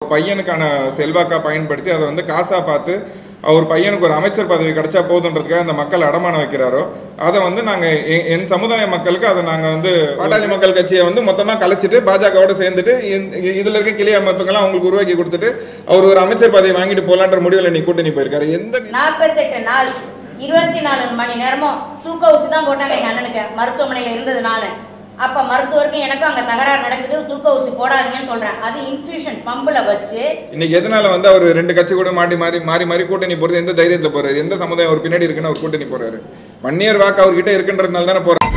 அவர் பையனுக்கான செல்வாக்கா பயன்படுத்தி அதை வந்து காசாக பார்த்து அவர் பையனுக்கு ஒரு அமைச்சர் பதவி கிடைச்சா போதுன்றதுக்காக இந்த மக்கள் அடமானம் வைக்கிறாரோ அதை வந்து நாங்கள் என் சமுதாய மக்களுக்கு அதை நாங்கள் வந்து பாட்டாளி மக்கள் கட்சியை வந்து மொத்தமாக கலைச்சிட்டு பாஜகவோட சேர்ந்துட்டு இந்த- இதுல இருக்க கிளை அமைப்புகள்லாம் அவங்களுக்கு உருவாக்கி கொடுத்துட்டு அவர் ஒரு அமைச்சர் பதவி வாங்கிட்டு போகலான்ற முடிவில் நீ கூட்டணி போயிருக்காரு எந்த நாற்பத்தெட்டு நாள் இருபத்தி நாலு மணி நேரமும் தூக்க ஊசி தான் போட்டாங்க எங்கள் அண்ணனுக்கு மருத்துவமனையில் இருந்ததுனால அப்போ மருத்துவருக்கும் எனக்கும் அங்கே தகராறு நடக்குது தூக்க ஊசி போடாதீங்கன்னு சொல்கிறேன் அது இன்ஃபியூஷன் பம்பில் வச்சு இன்னைக்கு எதனால வந்து அவர் ரெண்டு கட்சி கூட மாட்டி மாறி மாறி மாறி கூட்டணி போறது எந்த தைரியத்துல போறாரு எந்த சமுதாயம் அவர் பின்னாடி இருக்குன்னு அவர் கூட்டணி போறாரு வன்னியர் வாக்கு அவர்கிட்ட இருக்குன்றதுனால தானே போறாரு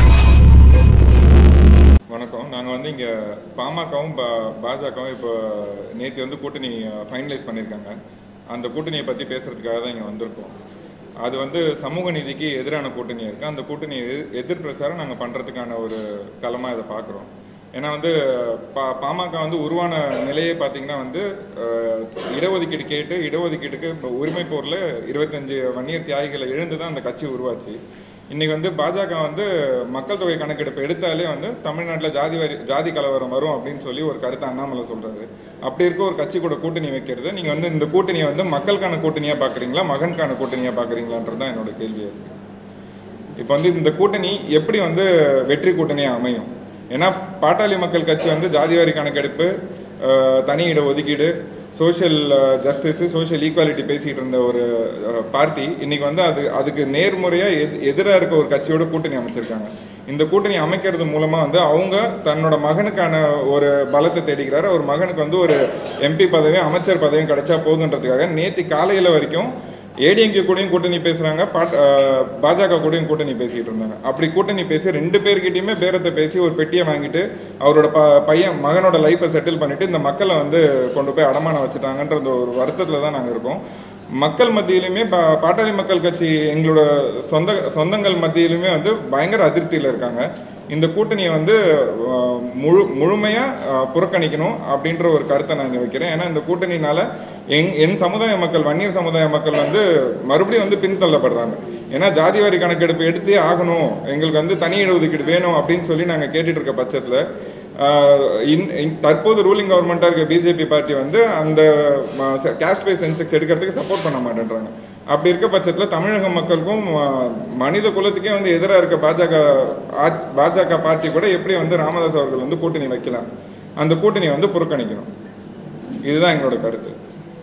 வணக்கம் நாங்கள் வந்து இங்கே பாமகவும் பாஜகவும் இப்போ நேற்று வந்து கூட்டணி ஃபைனலைஸ் பண்ணியிருக்காங்க அந்த கூட்டணியை பற்றி பேசுறதுக்காக தான் இங்கே வந்திருக்கோம் அது வந்து சமூக நீதிக்கு எதிரான கூட்டணி இருக்குது அந்த கூட்டணி எதிர் எதிர் பிரச்சாரம் நாங்கள் பண்ணுறதுக்கான ஒரு களமாக இதை பார்க்குறோம் ஏன்னா வந்து பா பாமக வந்து உருவான நிலையே பார்த்தீங்கன்னா வந்து அஹ், இடஒதுக்கீடு கேட்டு இடஒதுக்கீட்டுக்கு இப்போ உரிமை போரில் இருபத்தஞ்சு வன்னியர் தியாகிகளை எழுந்து தான் அந்த கட்சி உருவாச்சு இன்னைக்கு வந்து பாஜக வந்து மக்கள் தொகை கணக்கெடுப்பு எடுத்தாலே வந்து தமிழ்நாட்டில் ஜாதி வாரி ஜாதி கலவரம் வரும் அப்படின்னு சொல்லி ஒரு கருத்தை அண்ணாமலை சொல்றாரு அப்படி இருக்க ஒரு கட்சி கூட கூட்டணி வைக்கிறது நீங்க வந்து இந்த கூட்டணியை வந்து மக்களுக்கான கூட்டணியா பாக்குறீங்களா மகனுக்கான கூட்டணியா பாக்குறீங்களான்றது தான் என்னோட கேள்வியா இருக்கு இப்போ வந்து இந்த கூட்டணி எப்படி வந்து வெற்றி கூட்டணியாக அமையும் ஏன்னா பாட்டாளி மக்கள் கட்சி வந்து ஜாதிவாரி கணக்கெடுப்பு அஹ், தனி இட ஒதுக்கீடு சோஷியல் ஜஸ்டிஸு சோஷியல் ஈக்குவாலிட்டி பேசிகிட்டு இருந்த ஒரு பார்ட்டி இன்னைக்கு வந்து அது அதுக்கு நேர்முறையாக எது எதிராக இருக்க ஒரு கட்சியோட கூட்டணி அமைச்சிருக்காங்க இந்த கூட்டணி அமைக்கிறது மூலமாக வந்து அவங்க தன்னோட மகனுக்கான ஒரு பலத்தை தேடிக்கிறாரு அவர் மகனுக்கு வந்து ஒரு எம்பி பதவியும் அமைச்சர் பதவியும் கிடைச்சா போதுன்றதுக்காக நேற்று காலையில் வரைக்கும் ஏடிஎம்கே கூடயும் கூட்டணி பேசுறாங்க பாட் அஹ் பாஜக கூடயும் கூட்டணி பேசிட்டு இருந்தாங்க அப்படி கூட்டணி பேசி ரெண்டு பேர்கிட்டயுமே பேரத்தை பேசி ஒரு பெட்டியை வாங்கிட்டு அவரோட ப பையன் மகனோட லைஃப்பை செட்டில் பண்ணிட்டு இந்த மக்களை வந்து கொண்டு போய் அடமானம் வச்சுட்டாங்கன்ற அந்த ஒரு வருத்தத்தில் தான் நாங்கள் இருக்கோம் மக்கள் மத்தியிலுமே பா பாட்டாளி மக்கள் கட்சி எங்களோட சொந்த சொந்தங்கள் மத்தியிலுமே வந்து பயங்கர அதிருப்தியில் இருக்காங்க இந்த கூட்டணியை வந்து அஹ், முழு முழுமையாக புறக்கணிக்கணும் அப்படின்ற ஒரு கருத்தை நான் இங்கே வைக்கிறேன் ஏன்னா இந்த கூட்டணினால எங் என் சமுதாய மக்கள் வன்னியர் சமுதாய மக்கள் வந்து மறுபடியும் வந்து பின்தள்ளப்படுறாங்க ஏன்னா ஜாதிவாரி கணக்கெடுப்பு எடுத்தே ஆகணும் எங்களுக்கு வந்து தனி இடஒதுக்கீடு வேணும் அப்படின்னு சொல்லி நாங்கள் கேட்டுட்டு இருக்க பட்சத்தில் தற்போது ரூலிங் கவர்மெண்ட்டாக இருக்க பிஜேபி பார்ட்டி வந்து அந்த கேஸ்ட் பை சென்செக்ஸ் எடுக்கிறதுக்கு சப்போர்ட் பண்ண மாட்டேன்றாங்க அப்படி இருக்க பட்சத்தில் தமிழக மக்களுக்கும் அஹ், மனித குலத்துக்கே வந்து எதிராக இருக்க பாஜக ஆ- பாஜக பார்ட்டி கூட எப்படி வந்து ராமதாஸ் அவர்கள் வந்து கூட்டணி வைக்கலாம் அந்த கூட்டணியை வந்து புறக்கணிக்கணும் இதுதான் எங்களோட கருத்து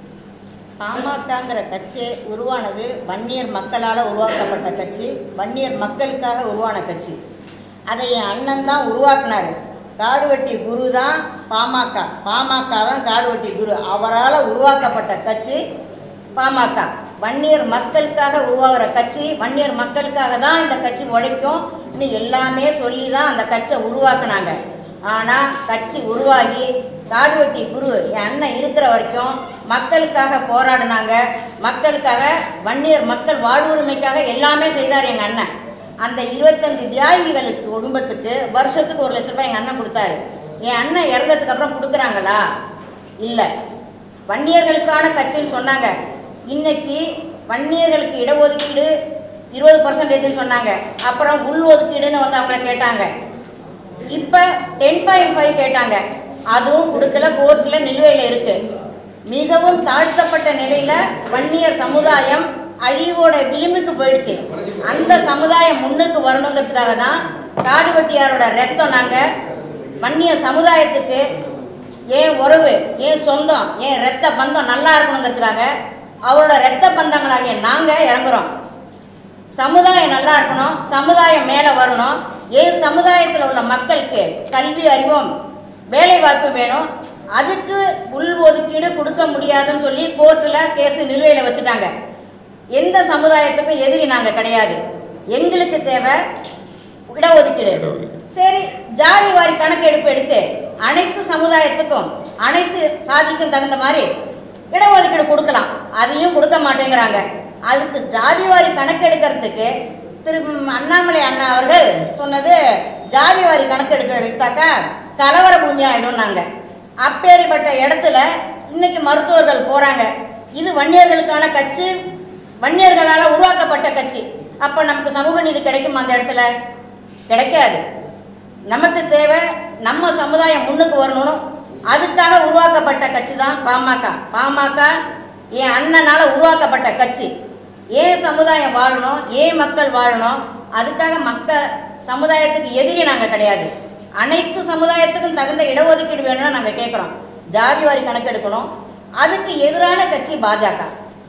பாமகங்கிற கட்சி உருவானது வன்னியர் மக்களால் உருவாக்கப்பட்ட கட்சி வன்னியர் மக்களுக்காக உருவான கட்சி அதை என் அண்ணன் தான் உருவாக்குனாரு காடுவெட்டி குரு தான் பாமக பாமக தான் காடுவெட்டி குரு அவரால் உருவாக்கப்பட்ட கட்சி பாமக வன்னியர் மக்களுக்காக உருவாகிற கட்சி வன்னியர் மக்களுக்காக தான் இந்த கட்சி உழைக்கும் இன்னும் எல்லாமே சொல்லி தான் அந்த கட்சியை உருவாக்குனாங்க ஆனால் கட்சி உருவாகி காடுவெட்டி குரு என் அண்ணன் இருக்கிற வரைக்கும் மக்களுக்காக போராடினாங்க மக்களுக்காக வன்னியர் மக்கள் வாழ்வுரிமைக்காக எல்லாமே செய்தார் எங்கள் அண்ணன் அந்த இருபத்தஞ்சு தியாகிகளுக்கு குடும்பத்துக்கு வருஷத்துக்கு ஒரு லட்ச ரூபாய் எங்கள் அண்ணன் கொடுத்தாரு என் அண்ணன் இறந்ததுக்கு அப்புறம் கொடுக்குறாங்களா இல்லை வன்னியர்களுக்கான கட்சின்னு சொன்னாங்க இன்னைக்கு வன்னியர்களுக்கு இடஒதுக்கீடு இருபது பர்சன்டேஜ்னு சொன்னாங்க அப்புறம் உள் ஒதுக்கீடுன்னு வந்து அவங்கள கேட்டாங்க இப்போ டென் பாயிண்ட் ஃபைவ் கேட்டாங்க அதுவும் கொடுக்கல கோர்ட்டில் நிலுவையில் இருக்கு மிகவும் தாழ்த்தப்பட்ட நிலையில வன்னியர் சமுதாயம் அழிவோட விளிம்புக்கு போயிடுச்சு அந்த சமுதாயம் முன்னுக்கு வரணுங்கிறதுக்காக தான் காடுவெட்டியாரோட ரத்தம் நாங்கள் வன்னியர் சமுதாயத்துக்கு ஏன் உறவு ஏன் சொந்தம் ஏன் ரத்த பந்தம் நல்லா இருக்கணுங்கிறதுக்காக அவரோட ரத்த பந்தங்களாகிய நாங்கள் இறங்குறோம் சமுதாயம் நல்லா இருக்கணும் சமுதாயம் மேலே வரணும் ஏன் சமுதாயத்தில் உள்ள மக்களுக்கு கல்வி அறிவும் வேலை வாய்ப்பு வேணும் அதுக்கு உள் ஒதுக்கீடு கொடுக்க முடியாதுன்னு சொல்லி கோர்ட்டில் கேஸ் நிலுவையில் வச்சுட்டாங்க எந்த சமுதாயத்துக்கும் எதிரி நாங்கள் கிடையாது எங்களுக்கு தேவை இடஒதுக்கீடு இடஒதுக்கீடு. சரி ஜாதி வாரி கணக்கெடுப்பு எடுத்து அனைத்து சமுதாயத்துக்கும் அனைத்து சாதிக்கும் தகுந்த மாதிரி இடஒதுக்கீடு கொடுக்கலாம் அதையும் கொடுக்க மாட்டேங்கிறாங்க அதுக்கு ஜாதி வாரி கணக்கெடுக்கிறதுக்கு திரு அண்ணாமலை அண்ணா அவர்கள் சொன்னது ஜாதி வாரி கணக்கெடுக்க எடுத்தாக்கா கலவர பூமி ஆயிடும்னாங்க அப்பேறிப்பட்ட இடத்துல இன்னைக்கு மருத்துவர்கள் போறாங்க இது வன்னியர்களுக்கான கட்சி வன்னியர்களால் உருவாக்கப்பட்ட கட்சி அப்போ நமக்கு சமூக நீதி கிடைக்குமா அந்த இடத்துல கிடைக்காது நமக்கு தேவை நம்ம சமுதாயம் முன்னுக்கு வரணும் அதுக்காக உருவாக்கப்பட்ட கட்சி தான் பாமக பாமக என் அண்ணனால உருவாக்கப்பட்ட கட்சி ஏன் சமுதாயம் வாழணும் ஏன் மக்கள் வாழணும் அதுக்காக மக்கள் சமுதாயத்துக்கு எதிரி நாங்கள் கிடையாது அனைத்து சமுதாயத்துக்கும் தகுந்த இடஒதுக்கீடு வேணும்னு நாங்கள் கேட்குறோம் ஜாதி வாரி கணக்கு எடுக்கணும் அதுக்கு எதிரான கட்சி பாஜக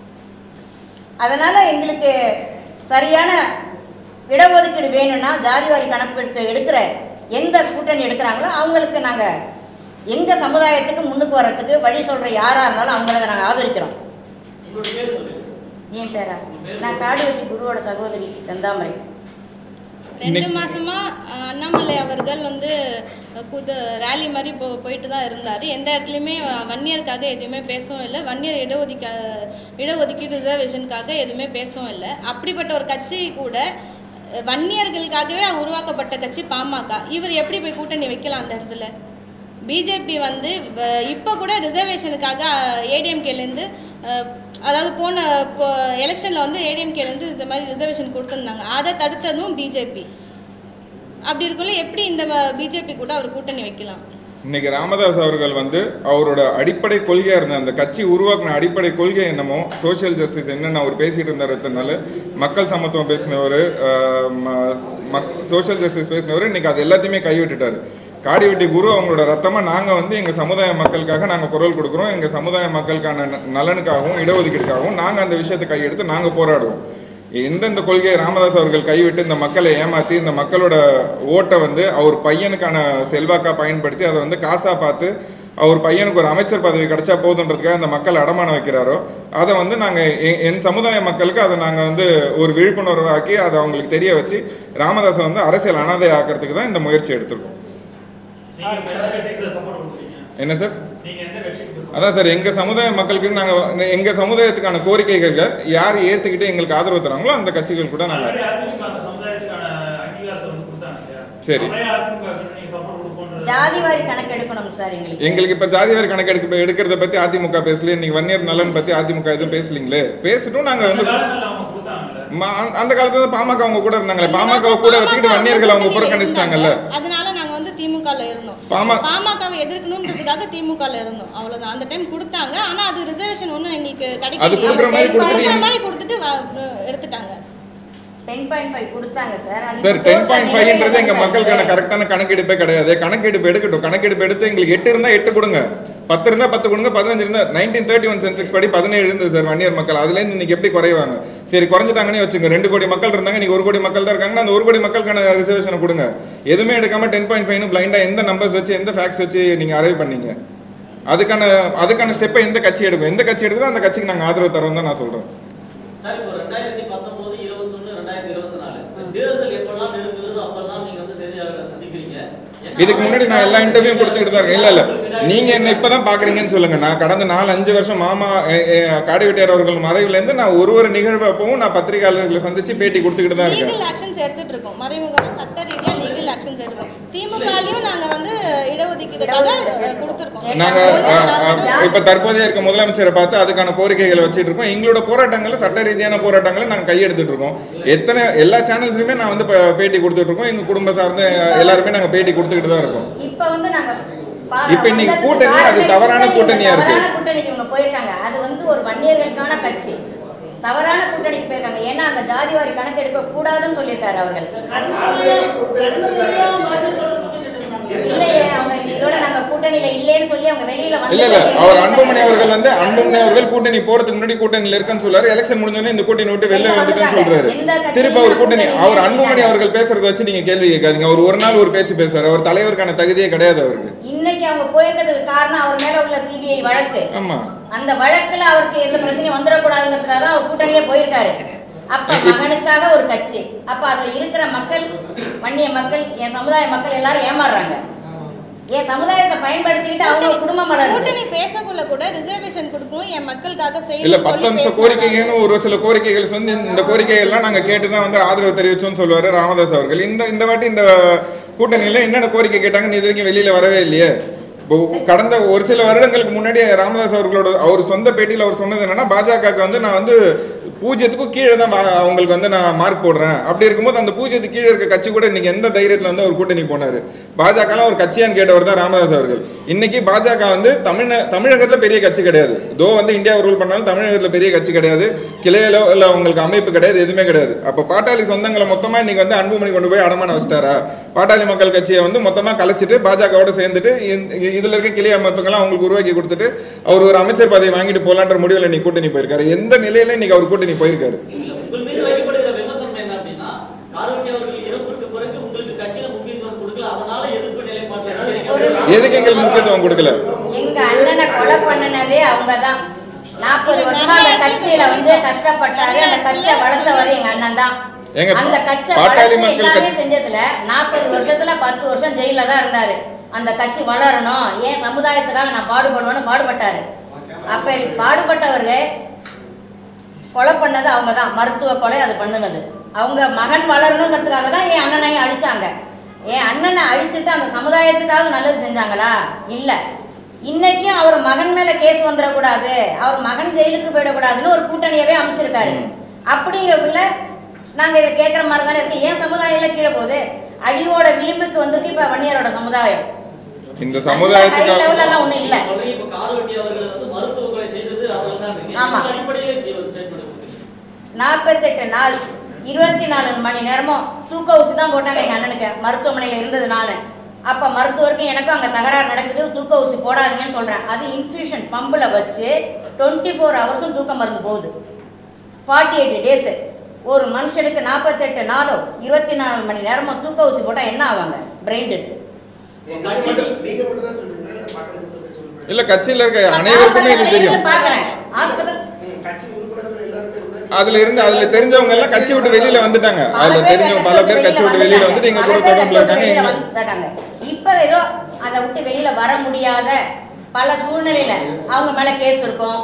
அதனால் எங்களுக்கு சரியான இடஒதுக்கீடு வேணும்னா ஜாதி வாரி கணக்கு எடுக்கிற எந்த கூட்டணி எடுக்கிறாங்களோ அவங்களுக்கு நாங்கள் எங்கள் சமுதாயத்துக்கு முன்னுக்கு வர்றதுக்கு வழி சொல்கிற யாராக இருந்தாலும் அவங்கள நாங்கள் ஆதரிக்கிறோம் உங்களோட பேர் சொல்லுங்க ஏன் பேரா நான் காடுவெட்டி குருவோட சகோதரி செந்தாமரை ரெண்டு இன்னைக்கு- மாசமா அஹ், அண்ணாமலை அவர்கள் வந்து அஹ், புது ரேலி மாதிரி போ போயிட்டு தான் இருந்தார் எந்த இடத்துலையுமே அஹ், வன்னியருக்காக எதுவுமே பேசவும் இல்லை வன்னியர் இடஒதுக்க இடஒதுக்கீடு ரிசர்வேஷனுக்காக எதுவுமே பேசவும் இல்லை அப்படிப்பட்ட ஒரு கட்சி கூட அஹ், வன்னியர்களுக்காகவே உருவாக்கப்பட்ட கட்சி பாமக இவர் எப்படி போய் கூட்டணி வைக்கலாம் அந்த இடத்துல பிஜேபி வந்து வ- இப்போ கூட ரிசர்வேஷனுக்காக ஏடிஎம்கேலேருந்து அதாவது போன எலெக்ஷனில் வந்து ஏடிஎம்கேலேருந்து இந்த மாதிரி ரிசர்வேஷன் கொடுத்துருந்தாங்க அதை தடுத்ததும் பிஜேபி அப்படி இருக்குள்ள எப்படி இந்த பிஜேபி கூட அவர் கூட்டணி வைக்கலாம் இன்னைக்கு ராமதாஸ் அவர்கள் வந்து அவரோட அடிப்படை கொள்கையாக இருந்த அந்த கட்சி உருவாக்கின அடிப்படை கொள்கை என்னமோ சோஷியல் ஜஸ்டிஸ் என்னென்ன அவர் பேசிட்டு இருந்தாருனால மக்கள் சமத்துவம் பேசினவர் சோஷியல் ஜஸ்டிஸ் பேசினவர் இன்னைக்கு அது எல்லாத்தையுமே கைவிட்டுட்டாரு காடிவெட்டி குரு அவங்களோட ரத்தமாக நாங்கள் வந்து எங்கள் சமுதாய மக்களுக்காக நாங்கள் குரல் கொடுக்குறோம் எங்கள் சமுதாய மக்களுக்கான ந- நலனுக்காகவும் இடஒதுக்கீடுக்காகவும் நாங்கள் அந்த விஷயத்தை கையெடுத்து நாங்கள் போராடுவோம் எந்தெந்த கொள்கையை ராமதாஸ் அவர்கள் கைவிட்டு இந்த மக்களை ஏமாற்றி இந்த மக்களோட ஓட்டை வந்து அவர் பையனுக்கான செல்வாக்காக பயன்படுத்தி அதை வந்து காசாக பார்த்து அவர் பையனுக்கு ஒரு அமைச்சர் பதவி கிடைச்சா போதுன்றதுக்காக இந்த மக்கள் அடமானம் வைக்கிறாரோ அதை வந்து நாங்கள் என் சமுதாய மக்களுக்கு அதை நாங்கள் வந்து ஒரு விழிப்புணர்வு ஆக்கி அதை அவங்களுக்கு தெரிய வச்சு ராமதாஸை வந்து அரசியல் அனாதை ஆக்கிறதுக்கு தான் இந்த முயற்சி எடுத்திருக்கோம் நீங்க இப்ப எந்த கட்சிக்கு சப்போர்ட் கொடுக்குறீங்க என்ன சார் நீங்க எந்த கட்சிக்கு support அதான் சார் எங்கள் சமுதாய மக்களுக்கு நாங்கள் எங்கள் சமுதாயத்துக்கான கோரிக்கைகளை யார் ஏற்றுக்கிட்டு எங்களுக்கு ஆதரவு தராங்களோ அந்த கட்சிகள் கூட நாங்கள் ஆல்ரெடி அதிமுக அந்த சமுதாயத்துக்கான அங்கீகாரத்தை வந்து கொடுத்தாங்க இல்லையா? சரி. அவரே அதிமுக க்கு நீங்க சப்போர்ட் கொடுப்போன்றது ஜாதி வாரி கணக்கு எடுக்கணும் சார் எங்களுக்கு எங்களுக்கு இப்ப ஜாதிவாரி கணக்கு எடுக்க எடுக்கிறத பத்தி அதிமுக பேசல இன்னைக்கு வன்னியர் நலன் பத்தி அதிமுக எதுவும் பேசலீங்களே பேசிட்டும் நாங்க அந்த வந்து காலங்கள்ல அவங்க கொடுத்தாங்கல்ல ம- அந்த- அந்த காலத்துல தான் பாமக அவங்க கூட இருந்தாங்களே பாமக கூட வச்சுக்கிட்டு வன்னியர்கள் அவங்க புறக்கணிச்சிட்டாங்கல்ல அதனால நாங்க வந்து திமுகல இருந்தோம் பாம- பாமகவை எதிர்க்கணுன்றதுக்காக திமுகல இருந்தோம் அவ்வளவுதான் அந்த டைம் கொடுத்தாங்க ஆனா அது ரிசர்வேஷன் ஒன்றும் எங்களுக்கு அது கிடைக்கல கொடுக்குற மாதிரி கொடுக்குற கொடுத்துட்டு மாதிரி கொடுத்துட்டு வ- எடுத்துட்டாங்க டென் பாயிண்ட் ஃபைவ் கொடுத்தாங்க சார் அது சார் டென் பாயிண்ட் ஃபைவ்ன்றது எங்க நிறைவேறல மக்களுக்கான சார். கரெக்டான கணக்கெடுப்பே கிடையாது கணக்கெடுப்பு எடுக்கட்டும் கணக்கெடுப்பு எடுத்து எங்களுக்கு எட்டு இருந்தா எட்டு கொடுங்க பத்து இருந்தா பத்து கொடுங்க பதினஞ்சு இருந்தா நைன்டீன் தேர்ட்டி ஒன் சென்செக்ஸ் படி பதினேழு இருந்தது சார் வன்னியர் மக்கள் அதுலேருந்து இன்னைக்கு எப்படி குறைவாங்க சரி குறைஞ்சிட்டாங்கன்னு வச்சுங்க ரெண்டு கோடி மக்கள் இருந்தாங்க நீங்க ஒரு கோடி மக்கள் தான் இருக்காங்கன்னா அந்த ஒரு கோடி மக்களுக்கான ரிசர்வேஷனை கொடுங்க எதுவுமே எடுக்காம டென் பாயிண்ட் ஃபைவ்னு பிளைண்டா எந்த நம்பர்ஸ் வச்சு எந்த ஃபேக்ஸ் வச்சு நீங்க அரைவ் பண்ணீங்க அதுக்கான அதுக்கான ஸ்டெப்பை எந்த கட்சி எடுக்கும் எந்த கட்சி எடுக்குதோ அந்த கட்சிக்கு நாங்கள் ஆதரவு தரோம் தான் நான் சொல்றேன் சார் இப்போ ரெண்டாயிரத்தி பத்தொன்பது இருபத்தொன்னு ரெண்டாயிரத்தி இருபத்தி நாலு தேர்தல் எப்பெல்லாம் நெருங்குகிறதோ அப்பெல்லாம் நீங்க வந்து செய்தியாளர்களை சந்திக்கிறீங்க என்ன இதுக்கு முன்னாடி நான் எல்லா இன்டர்வியூ கொடுத்துக்கிட்டு தான் இருக்கேன் இல்ல இல்ல நீங்க என்ன இப்பதான் பாக்குறீங்கன்னு சொல்லுங்க நான் கடந்த நாலு அஞ்சு வருஷம் மாமா எ- எ- காடிவெட்டியார் அவர்கள் மறைவுல இருந்து நான் ஒரு ஒரு நிகழ்வு அப்பவும் நான் பத்திரிகையாளர்களை சந்திச்சு பேட்டி கொடுத்துக்கிட்டு தான் இருக்கேன் லீகல் ஆக்ஷன்ஸ் எடுத்துட்டு இருக்கோம் மறைமுகமா சட்ட ரீதியா லீகல் ஆக்ஷன்ஸ் எடுக்கிறோம் திமுகலையும் நாங்க வந்து இடஒதுக்கீடுக்காக அஹ், கொடுத்திருக்கோம் நாங்க ஒண்ணு அ, அ, நாங்க இப்ப தற்போதைய இருக்க முதலமைச்சரை பார்த்து அதுக்கான கோரிக்கைகளை வச்சிட்டு இருக்கோம் எங்களோட போராட்டங்களை சட்ட ரீதியான போராட்டங்களை நாங்க கையெடுத்துட்டு இருக்கோம் எத்தனை எல்லா சேனல்ஸ்லயுமே நான் வந்து ப- பேட்டி கொடுத்துட்டு இருக்கோம் எங்க குடும்ப சார்ந்த எல்லாருமே நாங்க பேட்டி கொடுத்துக்கிட்டு தான் இருக்கோம் இப்ப வந்து நாங்க பா- இப்ப இன்னைக்கு வந்ததுக்கு கூட்டணி, அது காரணமே தவறான கூட்டணி, கூட்டணியா இருக்கு. தவறான கூட்டணிக்கு இவங்க போயிருக்காங்க அது வந்து ஒரு வன்னியர்களுக்கான கட்சி தவறான கூட்டணிக்கு போயிருக்காங்க ஏன்னா அங்க ஜாதிவாரி கணக்கு எடுக்க கூடாதுன்னு சொல்லியிருக்காரு அவர்கள் இல்லையே அவங்க இதோட நாங்க கூட்டணியில இல்லைன்னு சொல்லி அவங்க வெளியில வந்து இல்ல இல்ல அவர் அன்புமணி அவர்கள் வந்து அன்புமணி அவர்கள் கூட்டணி போறதுக்கு முன்னாடி கூட்டணியில இருக்குன்னு சொல்றாரு எலெக்ஷன் முடிஞ்சோடனே இந்த கூட்டணி விட்டு வெளில வந்துட்டுன்னு சொல்றாரு எந்த கட்சியும் திருப்பி அவர் கூட்டணி கூட்டணி அவர் இல்லைன்னு அன்புமணி சொல்லிட்டாங்க. அவர்கள் பேசுறத வச்சு நீங்க கேள்வி கேட்காதீங்க அவர் ஒரு நாள் ஒரு பேச்சு பேசுறாரு அவர் தலைவருக்கான தகுதியே கிடையாது அவருக்கு இன்னைக்கு அவங்க போயிருக்கிறதுக்கு காரணம் அவர் மேல உள்ள சிபிஐ வழக்கு ஆமா அந்த வழக்குல அவருக்கு எந்த பிரச்சனையும் வந்துடக்கூடாதுங்கிறதுக்காக தான் அவர் கூட்டணியே போயிருக்காரு அப்ப மகனுக்காக ஒரு கட்சி அப்ப அதுல இருக்கிற மக்கள் வன்னிய மக்கள் என் சமுதாய மக்கள் எல்லாரும் ஏமாறுறாங்க என் சமுதாயத்தை பயன்படுத்திக்கிட்டு அவங்க குடும்பம் வளருது கூட்டணி பேசக்குள்ள கூட ரிசர்வேஷன் கொடுக்கணும் என் மக்களுக்காக இல்ல செய்யணும் பத்து சொல்லி அம்ச பேசுறாங்க. கோரிக்கைகள்னு ஒரு சில கோரிக்கைகள் வந்து இந்த கோரிக்கைகள்லாம் நாங்க கேட்டு தான் வந்து ஆதரவு தெரிவிச்சோம்னு சொல்லுவாரு ராமதாஸ் அவர்கள் இந்த இந்த வாட்டி இந்த கூட்டணியில என்னென்ன கோரிக்கை கேட்டாங்கன்னு இது வரைக்கும் வெளியில வரவே இல்லையே இப்போ கடந்த ஒரு சில வருடங்களுக்கு முன்னாடி ராமதாஸ் அவர்களோட அவர் சொந்த பேட்டியில் அவர் சொன்னது என்னன்னா பாஜகவுக்கு வந்து நான் வந்து பூஜ்ஜியத்துக்கும் கீழே தான் வா- அவங்களுக்கு வந்து நான் மார்க் போடுறேன் அப்படி இருக்கும்போது அந்த பூஜ்ஜியத்துக்கு கீழே இருக்க கட்சி கூட இன்னைக்கு எந்த தைரியத்தில் வந்து அவர் கூட்டணி போனார் பாஜகலாம் ஒரு கட்சியான்னு கேட்டவர் தான் ராமதாஸ் அவர்கள் இன்னைக்கு பாஜக வந்து தமிழ தமிழகத்தில் பெரிய கட்சி கிடையாது தோ வந்து இந்தியாவை ரூல் பண்ணாலும் தமிழகத்தில் பெரிய கட்சி கிடையாது கிளையிலோ இல்லை உங்களுக்கு அமைப்பு கிடையாது எதுவுமே கிடையாது அப்போ பாட்டாளி சொந்தங்களை மொத்தமாக இன்னைக்கு வந்து அன்புமணி கொண்டு போய் அடமான வச்சிட்டாரா பாட்டாளி மக்கள் கட்சியை வந்து மொத்தமாக கலைச்சிட்டு பாஜகவோட சேர்ந்துட்டு இந்த- இதில் இருக்க கிளை அமைப்புகள்லாம் அவங்களுக்கு உருவாக்கி கொடுத்துட்டு அவர் ஒரு அமைச்சர் பதவி வாங்கிட்டு போலான்ற முடிவில் இன்னைக்கு கூட்டணி போயிருக்காரு எந்த நிலையில இன்னைக்கு அவர் கூட்டணி போயிருக்காரு இல்ல, உங்கள் மீது வைக்கப்படுகிற விமர்சனம் என்ன அப்படின்னா கார்வெட்டி அவர்கள் இறப்புக்கு பிறகு உங்களுக்கு கட்சியில முக்கியத்துவம் கொடுக்கல அதனால எதிர்ப்பு நிலைப்பாட்டை ஒரு எடுக்கிறீங்க. எதுக்கு எங்களுக்கு முக்கியத்துவம் கொடுக்கல எங்க அண்ணனை கொலை பண்ணுனதே அவங்க தான் நாற்பது வருஷமா அந்த கட்சியில வந்து கஷ்டப்பட்டாரு அந்த கட்சியை வளர்த்தவர் எங்க அண்ணன் தான் ஏங்க, அந்த கட்சியை பாட்டாளி வளர்த்து மக்கள் எல்லாமே கட்சி- செஞ்சதுல நாற்பது வருஷத்துல பத்து வருஷம் ஜெயில தான் இருந்தாரு அந்த கட்சி வளரணும் ஏன் சமுதாயத்துக்காக நான் பாடுபடுவேன்னு பாடுபட்டாரு அப்ப பாடுபட்டவர்கள் கொலை பண்ணது அவங்க தான் மருத்துவ கொலை அது பண்ணுனது அவங்க மகன் வளரணுங்கிறதுக்காக தான் என் அண்ணனையும் அடிச்சாங்க என் அண்ணனை அழிச்சிட்டு அந்த சமுதாயத்துக்காக நல்லது செஞ்சாங்களா இல்லை இன்னைக்கும் அவர் மகன் மேல கேஸ் வந்துடக்கூடாது அவர் மகன் ஜெயிலுக்கு போயிடக்கூடாதுன்னு ஒரு கூட்டணியவே அமைச்சிருக்காரு அப்படிங்கக்குள்ள நாங்க இதை கேட்குற மாதிரி தானே இருக்கு ஏன் சமுதாயம் எல்லாம் கீழே போகுது அழிவோட விளிம்புக்கு வந்திருக்கு இப்ப வன்னியரோட சமுதாயம் இந்த ஹை சமுதாயத்துக்காக லெவல்ல எல்லாம் ஒண்ணும் இல்ல சொல்றீங்க இப்ப கார்வெட்டி அவர்கள் வந்து மருத்துவ கொலை செய்தது அவர்கள் தான் ஆமா. அடிப்படையில் இப்படி ஒரு ஸ்டேட்மெண்ட் கொடுக்குறீங்க நாற்பத்தெட்டு நாள் இருபத்தி நாலு மணி நேரமும் தூக்க ஊசி தான் போட்டாங்க எங்கள் அண்ணனுக்கு மருத்துவமனையில் இருந்ததுனால அப்போ மருத்துவருக்கும் எனக்கும் அங்கே தகராறு நடக்குது தூக்க ஊசி போடாதீங்கன்னு சொல்கிறேன் அது இன்ஃபியூஷன் பம்பில் வச்சு டுவெண்ட்டி ஃபோர் ஹவர்ஸும் தூக்க மருந்து போகுது ஃபார்ட்டி எயிட் டேஸு ஒரு மனுஷனுக்கு நாற்பத்தெட்டு நாளும் இருபத்தி நாலு மணி நேரமும் தூக்க ஊசி போட்டால் என்ன ஆவாங்க பிரெயின் டெட் நீங்க மட்டும் நீங்க மட்டும் தான் சொல்றீங்களா இல்ல பாட்டாளி மக்கள் கட்சி உறுப்பினர் இல்ல கட்சியில இருக்க அனைவருக்குமே இது தெரியும் பார்க்குறேன் ஆஸ்பத்திரி ம், கட்சி உறுப்பினர்கள் எல்லாருமே இருந்தா அதுல இருந்து அதுல தெரிஞ்சவங்க எல்லாம் கட்சி விட்டு வெளியில வந்துட்டாங்க அதுல தெரிஞ்ச பல பேர் கட்சி விட்டு வெளியில வந்துட்டு எங்க கூட தொடர்புல இருக்காங்க எங்க- இருக்காங்க இப்ப ஏதோ அதை விட்டு வெளியில வர முடியாத பல சூழ்நிலையில அவங்க மேல கேஸ் இருக்கும்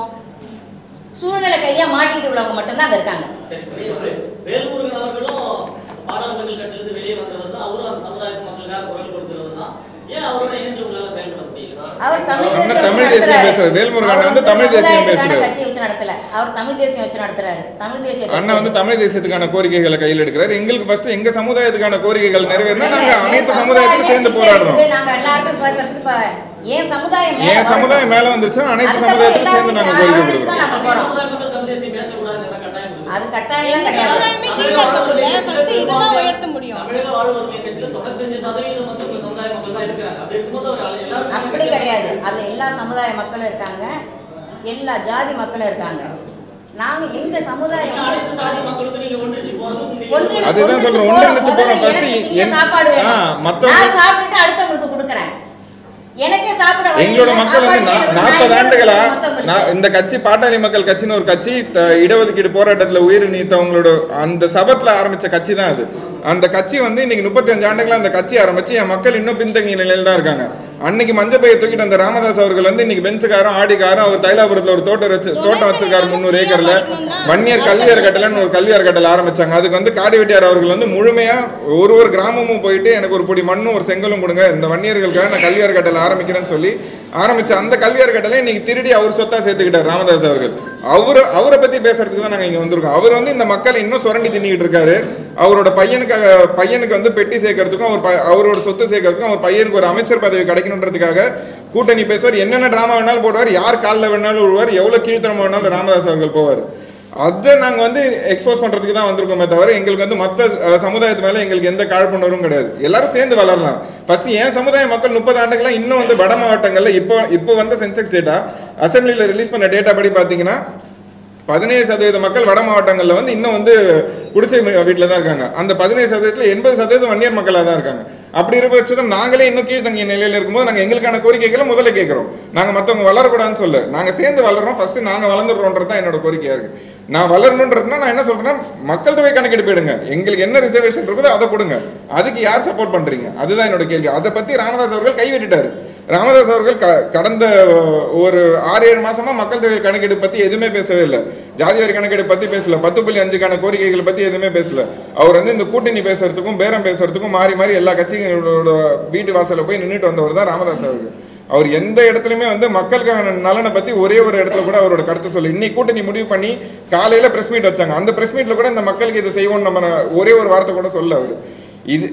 சூழ்நிலை கையா மாட்டிட்டு உள்ளவங்க மட்டும்தான் அங்க இருக்காங்க சரி இப்ப வேல்முருகன் அவர்களும் பாடாளுமன்ற கட்சியிலிருந்து வெளியே வந்தவர் தான் அவரும் அந்த சமுதாயத்து மக்களுக்காக குரல் கொடுத்தவர் தான் ஏன் அவரோட இணைந்து உங்களால செயல்பட முடியல அவர் தமிழ் அவர் தேசியம் தமிழ் வச்சு தேசியம் நடத்துறாரு. பேசுறாரு. வேல்முருகன் அவர் வந்து தமிழ் தேசியம் சமுதாயத்துக்கான பேசுறாரு. கட்சியை வச்சு நடத்தல அவர் தமிழ் தேசியம் வச்சு நடத்துறாரு தமிழ் தேசிய அண்ணன் வந்து தமிழ் தேசியத்துக்கான கோரிக்கைகளை கையில் எடுக்கிறாரு எங்களுக்கு ஃபர்ஸ்ட் எங்க சமுதாயத்துக்கான கோரிக்கைகள் நிறைவேறினா நாங்க அனைத்து சமுதாயத்துக்கும் சேர்ந்து போராடுறோம் நாங்க எல்லாருக்கும் பேசுறதுக்கு இப்ப ஏன் சமுதாயம் மேல என் வரணும். சமுதாயம் மேல வந்துருச்சுன்னா அனைத்து அதுக்கப்புறம் சமுதாயத்துக்கும் சேர்ந்து நாங்க எல்லாரும் கோரிக்கை சேர்ந்து கொடுக்குறோம் நாங்க போறோம் சமுதாய மக்கள் தமிழ் தேசியம் பேசக்கூடாதுன்னு ஏதாவது கட்டாயம் இருக்கு. அது கட்டாயம் எங்க கிடையாது சமுதாயமே கீழே இருக்கக்குள்ள ஃபர்ஸ்ட் இதுதான் உயர்த்த முடியும் தமிழக வாழ்வுரிமை கட்சியில தொண்ணூத்தஞ்சு சதவீதம் வந்து உங்க சமுதாய மக்கள் தான் இருக்கிறாங்க அப்படி இருக்கும்போது அவர் எல்லாரும் அப்படி கிடையாது அதுல எல்லா சமுதாய மக்களும் இருக்காங்க எல்லா ஜாதி மக்களும் இருக்காங்க நாங்க எங்க சமுதாயம் நீங்க அனைத்து சாதி மக்களுக்கு நீங்க ஒன்றிச்சு போறது உங்களுக்கு ஒன்றிணைச்சு அதுதான் சொல்றேன், போறோம். ஒன்றிணைச்சு போறோம். முதல்ல First எனக்கு திங்க என்- சாப்பாடு வேணும். ஆ, மத்தவங்க- நான் சாப்பிட்டுட்டு அடுத்தவங்களுக்கு கொடுக்குறேன் எனக்கே சாப்பிட வழி எங்களோட இல்லை. மக்கள் வந்து சாப்பாடு வேணும். நாற்பது நான் ஆண்டுகளா மத்தவங்களுக்கு. நான் இந்த கட்சி பாட்டாளி மக்கள் கட்சின்னு ஒரு கட்சி த- இடஒதுக்கீடு போராட்டத்துல உயிர் நீத்தவங்களோட அந்த சபத்துல ஆரம்பிச்ச கட்சி தான் அது அந்த கட்சி வந்து இன்னைக்கு முப்பத்தஞ்சு ஆண்டுகளா அந்த கட்சி ஆரம்பிச்சு என் மக்கள் இன்னும் பின்தங்கிய நிலையில தான் இருக்காங்க அன்னைக்கு மஞ்சள் பையை தூக்கிட்டு அந்த ராமதாஸ் அவர்கள் வந்து இன்னைக்கு பென்ஸுக்காரும் ஆடிக்காரும் அவர் தைலாபுரத்துல ஒரு தோட்டம் வச்சு தோட்டம் வச்சிருக்காரு முந்நூறு ஏக்கர்ல வன்னியர் கல்வி அறக்கட்டளைன்னு ஒரு கல்வி அறக்கட்டளை ஆரம்பிச்சாங்க அதுக்கு வந்து காடி வெட்டியார் அவர்கள் வந்து முழுமையா ஒரு ஒரு கிராமமும் போயிட்டு எனக்கு ஒரு பொடி மண்ணும் ஒரு செங்கலும் கொடுங்க இந்த வன்னியர்களுக்காக நான் கல்வி அறக்கட்டளை ஆரம்பிக்கிறேன்னு சொல்லி ஆரம்பிச்ச அந்த கல்வி அறக்கட்டளை இன்னைக்கு திருடி அவர் சொத்தா சேர்த்துக்கிட்டார் ராமதாஸ் அவர்கள் அவர் அவரை பத்தி பேசுறதுக்கு தான் நாங்க இங்க வந்திருக்கோம் அவர் வந்து இந்த மக்களை இன்னும் சுரண்டி தின்னிக்கிட்டு இருக்காரு அவரோட பையனுக்காக பையனுக்கு வந்து பெட்டி சேர்க்கறதுக்கும் அவர் ப- அவரோட சொத்து சேர்க்கறதுக்கும் அவர் பையனுக்கு ஒரு அமைச்சர் பதவி கிடைக்கணுன்றதுக்காக கூட்டணி பேசுவார் என்னென்ன டிராமா வேணாலும் போடுவார் யார் காலில் வேணாலும் விழுவார் எவ்வளோ கீழ்த்தனமா வேணாலும் ராமதாஸ் அவர்கள் போவார் அதை நாங்கள் வந்து எக்ஸ்போஸ் பண்ணுறதுக்கு தான் வந்திருக்கோமே தவிர எங்களுக்கு வந்து மற்ற சமுதாயத்து மேலே எங்களுக்கு எந்த காழ்ப்புணர்வும் கிடையாது எல்லாரும் சேர்ந்து வளரலாம் ஃபர்ஸ்ட் என் சமுதாய மக்கள் முப்பது ஆண்டுகளாக இன்னும் வந்து வட மாவட்டங்களில் இப்போ இப்போ வந்த சென்செக்ஸ் டேட்டா அசம்பிளியில் ரிலீஸ் பண்ண டேட்டா படி பார்த்தீங்கன்னா பதினேழு சதவீத மக்கள் வட மாவட்டங்களில் வந்து இன்னும் வந்து குடிசை வீட்டில் தான் இருக்காங்க அந்த பதினேழு சதவீதத்தில் எண்பது சதவீதம் வன்னியர் மக்களாக தான் இருக்காங்க அப்படி இருக்க பட்சத்தில் நாங்களே இன்னும் கீழ்த்தங்கிய நிலையில் இருக்கும்போது நாங்கள் எங்களுக்கான கோரிக்கைகளை முதல்ல கேட்குறோம் நாங்கள் மற்றவங்க வளரக்கூடாதுன்னு சொல்ல நாங்கள் சேர்ந்து வளர்றோம் ஃபஸ்ட்டு நாங்கள் வளர்ந்துடுறோன்றது தான் என்னோட கோரிக்கையாக இருக்குது நான் வளரணுன்றதுனா நான் என்ன சொல்றேன்னா மக்கள் தொகை கணக்கெடுப்பு எடுங்க எங்களுக்கு என்ன ரிசர்வேஷன் இருக்குதோ அதை கொடுங்க அதுக்கு யார் சப்போர்ட் பண்றீங்க அதுதான் என்னோட கேள்வி அதை பத்தி ராமதாஸ் அவர்கள் கைவிட்டுட்டாரு ராமதாஸ் அவர்கள் க கடந்த அஹ், ஒரு ஆறு ஏழு மாசமா மக்கள் தொகை கணக்கெடுப்பு பத்தி எதுவுமே பேசவே இல்லை ஜாதி வாரி கணக்கெடுப்பு பத்தி பேசல பத்து புள்ளி அஞ்சுக்கான கோரிக்கைகளை பத்தி எதுவுமே பேசல அவர் வந்து இந்த கூட்டணி பேசுறதுக்கும் பேரம் பேசுறதுக்கும் மாறி மாறி எல்லா கட்சிகளோட வீட்டு வாசல்ல போய் நின்றுட்டு வந்தவர் தான் ராமதாஸ் அவர்கள் அவர் எந்த இடத்துலையுமே வந்து மக்களுக்கான நலனை பற்றி ஒரே ஒரு இடத்துல கூட அவரோட கருத்தை சொல்லி இன்னைக்கு கூட்டணி முடிவு பண்ணி காலையில் ப்ரெஸ் மீட் வச்சாங்க அந்த ப்ரெஸ் மீட்டில் கூட இந்த மக்களுக்கு இதை செய்வோம்னு நம்ம ஒரே ஒரு வார்த்தை கூட சொல்ல அவர் இது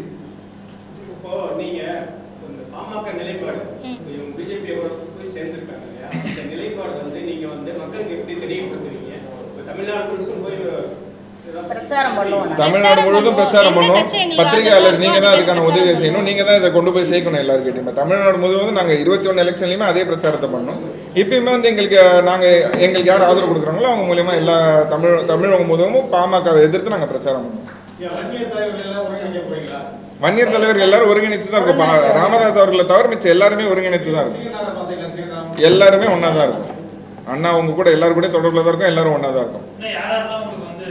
இப்போ நீங்க இந்த பாமக நிலைப்பாடு இவங்க பிஜேபி போய் சேர்ந்திருக்காங்க இல்லையா இந்த நிலைப்பாடு வந்து நீங்க வந்து மக்களுக்கு எப்படி தெரியப்படுத்துவீங்க இப்போ தமிழ்நாடு முழுசும் போய் ஏதாவது பிரச்சாரம் பண்ணுவோம் நாங்க. தமிழ்நாடு முழுவதும் பிரச்சாரம் எந்த பண்ணுவோம் கட்சி எங்களுக்கு பத்திரிகையாளர் ஆதரவா நீங்க தான் இருக்கோ அதுக்கான அதுக்கு உதவியை பிரச்சாரம் செய்யணும் நீங்க தான் இதை கொண்டு போய் சேர்க்கணும் எல்லாருக்கிட்டையுமே தமிழ்நாடு முழுவதும் நாங்கள் இருபத்தி ஒன்று எலெக்ஷன்லையுமே அதே பிரச்சாரத்தை பண்ணோம் இப்பயுமே வந்து எங்களுக்கு நாங்கள் எங்களுக்கு யார் ஆதரவு கொடுக்குறாங்களோ அவங்க மூலியமா எல்லா தமிழ் தமிழகம் முழுவதும் பாமகவை எதிர்த்து நாங்கள் பிரச்சாரம் பண்ணோம் வன்னிய தலைவர்கள் எல்லாம் ஒருங்கிணைக்க போறீங்களா வன்னியர் தலைவர் எல்லாரும் ஒருங்கிணைத்து தான் இருக்கும் பா- ராமதாஸ் அவர்களை தவிர மிச்சம் எல்லாருமே ஒருங்கிணைத்து தான் இருக்கும் சீனாரை பார்த்தீங்களா சீனாராம் எல்லாருமே ஒன்றா தான் இருக்கும் அண்ணா அவங்க கூட எல்லாரும் கூட தொடர்பில் தான் இருக்கும் எல்லாரும் ஒன்றா தான் இருக்கும் இன்னும் யாரெல்லாம் உங்களுக்கு வந்து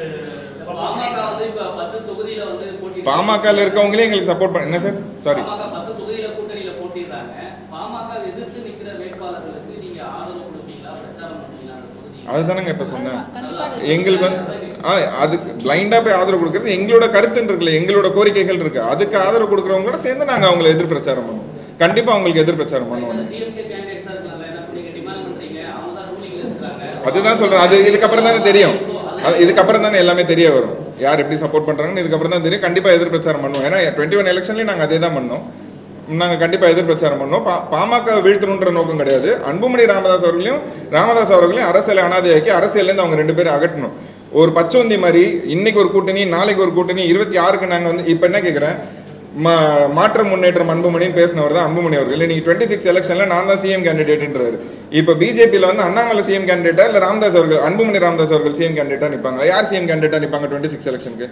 பாமக வந்து இப்ப பத்து தொகுதியில வந்து போட்டி பாமகவில் இருக்கவங்களே எங்களுக்கு சப்போர்ட் பண்ண என்ன சார் சாரி பாமக பத்து தொகுதியில கூட்டணியில போட்டிடுறாங்க பாமக எதிர்த்து நிக்கிற வேட்பாளர்களுக்கு நீங்க ஆதரவு கொடுப்பீங்களா பிரச்சாரம் பண்ணுவீங்களா அந்த தொகுதி அதுதானங்க இப்போ சொன்னேன் கண்டிப்பா அது எங்களுக்கு வந்து ஆ அதுக்கு பிளைண்டாக போய் ஆதரவு கொடுக்கறது எங்களோட கருத்துன்னு இருக்குல்ல எங்களோட கோரிக்கைகள் இருக்கு அதுக்கு ஆதரவு கொடுக்குறவங்க கூட சேர்ந்து நாங்கள் அவங்களை எதிர் பிரச்சாரம் பண்ணுவோம் கண்டிப்பாக அவங்களுக்கு எதிர் பிரச்சாரம் பண்ணுவோம் டிஎம்கே கேண்டிடேட்ஸா இருக்காங்க என்ன நீங்க டிமாண்ட் பண்றீங்க அவங்க தான் ரூலிங்ல இருக்காங்க அதுதான் சொல்கிறேன் அது இதுக்கப்புறம் தானே தெரியும் அது இதுக்கப்புறம் தானே எல்லாமே தெரிய வரும் யார் எப்படி சப்போர்ட் பண்ணுறாங்கன்னு இதுக்கப்புறம் தான் தெரியும் கண்டிப்பாக எதிர் பிரச்சாரம் பண்ணுவோம் ஏன்னா டுவெண்ட்டி ஒன் எலெக்ஷன்லேயும் நாங்கள் அதே தான் பண்ணோம் நாங்கள் கண்டிப்பாக எதிர் பிரச்சாரம் பண்ணோம் பா பாமக வீழ்த்தணுன்ற நோக்கம் கிடையாது அன்புமணி ராமதாஸ் அவர்களையும் ராமதாஸ் அவர்களையும் அரசியல் அனாதையாக்கி அரசியல்லேருந்து அவங்க ரெண்டு பேரும் அகற்றணும் ஒரு பச்சோந்தி மாதிரி இன்னைக்கு ஒரு கூட்டணி நாளைக்கு ஒரு கூட்டணி இருபத்தி ஆறுக்கு நாங்கள் வந்து இப்போ என்ன கேட்குறேன் மா மாற்றம் முன்னேற்றம் அன்புமணின்னு பேசினவர் தான் அன்புமணி அவர்கள் இன்னைக்கு டுவெண்ட்டி சிக்ஸ் எலெக்ஷனில் நான் தான் சிஎம் கேண்டிடேட்ன்றாரு இப்போ பிஜேபியில் வந்து அண்ணாமலை சிஎம் கேண்டிடேட்டா இல்லை ராமதாஸ் அவர்கள் அன்புமணி ராமதாஸ் அவர்கள் சிஎம் கேண்டிடேட்டா நிற்பாங்க யார் சிஎம் கேண்டிடேட்டா நிற்பாங்க டுவெண்ட்டி சிக்ஸ் எலெக்ஷனுக்கு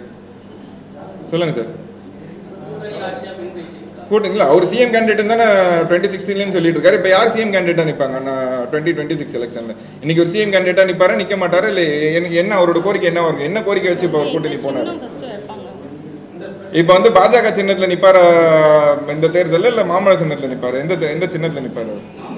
சொல்லுங்க சார் கூட்டணி ஆட்சியா பின் பேசியிருக்காங்க கூட்டங்களா அவர் சிஎம் கேண்டிடேட் தானே டுவெண்ட்டி சிக்ஸ்டீன்லேயும் சொல்லிட்டு இருக்காரு இப்போ யார் சிஎம் கேண்டிடேட்டா நிற்பாங்க டுவெண்ட்டி டுவெண்ட்டி சிக்ஸ் எலெக்ஷனில் இன்னைக்கு ஒரு சிஎம் கேண்டிடேட்டா நிற்பாரா நிற்க மாட்டாரா இல்லை என்ன- என்ன அவரோட கோரிக்கை என்ன இருக்கு என்ன கோரிக்கை வச்சு இப்போ அவர் கூட்டணி போனார் சின்னம் first வைப்பாங்க இப்போ வந்து பாஜக சின்னத்தில் நிற்பாரா இந்த தேர்தலில் இல்லை மாமல்ல சின்னத்தில் நிற்பாரு எந்த தே- எந்த சின்னத்தில் நிற்பாரு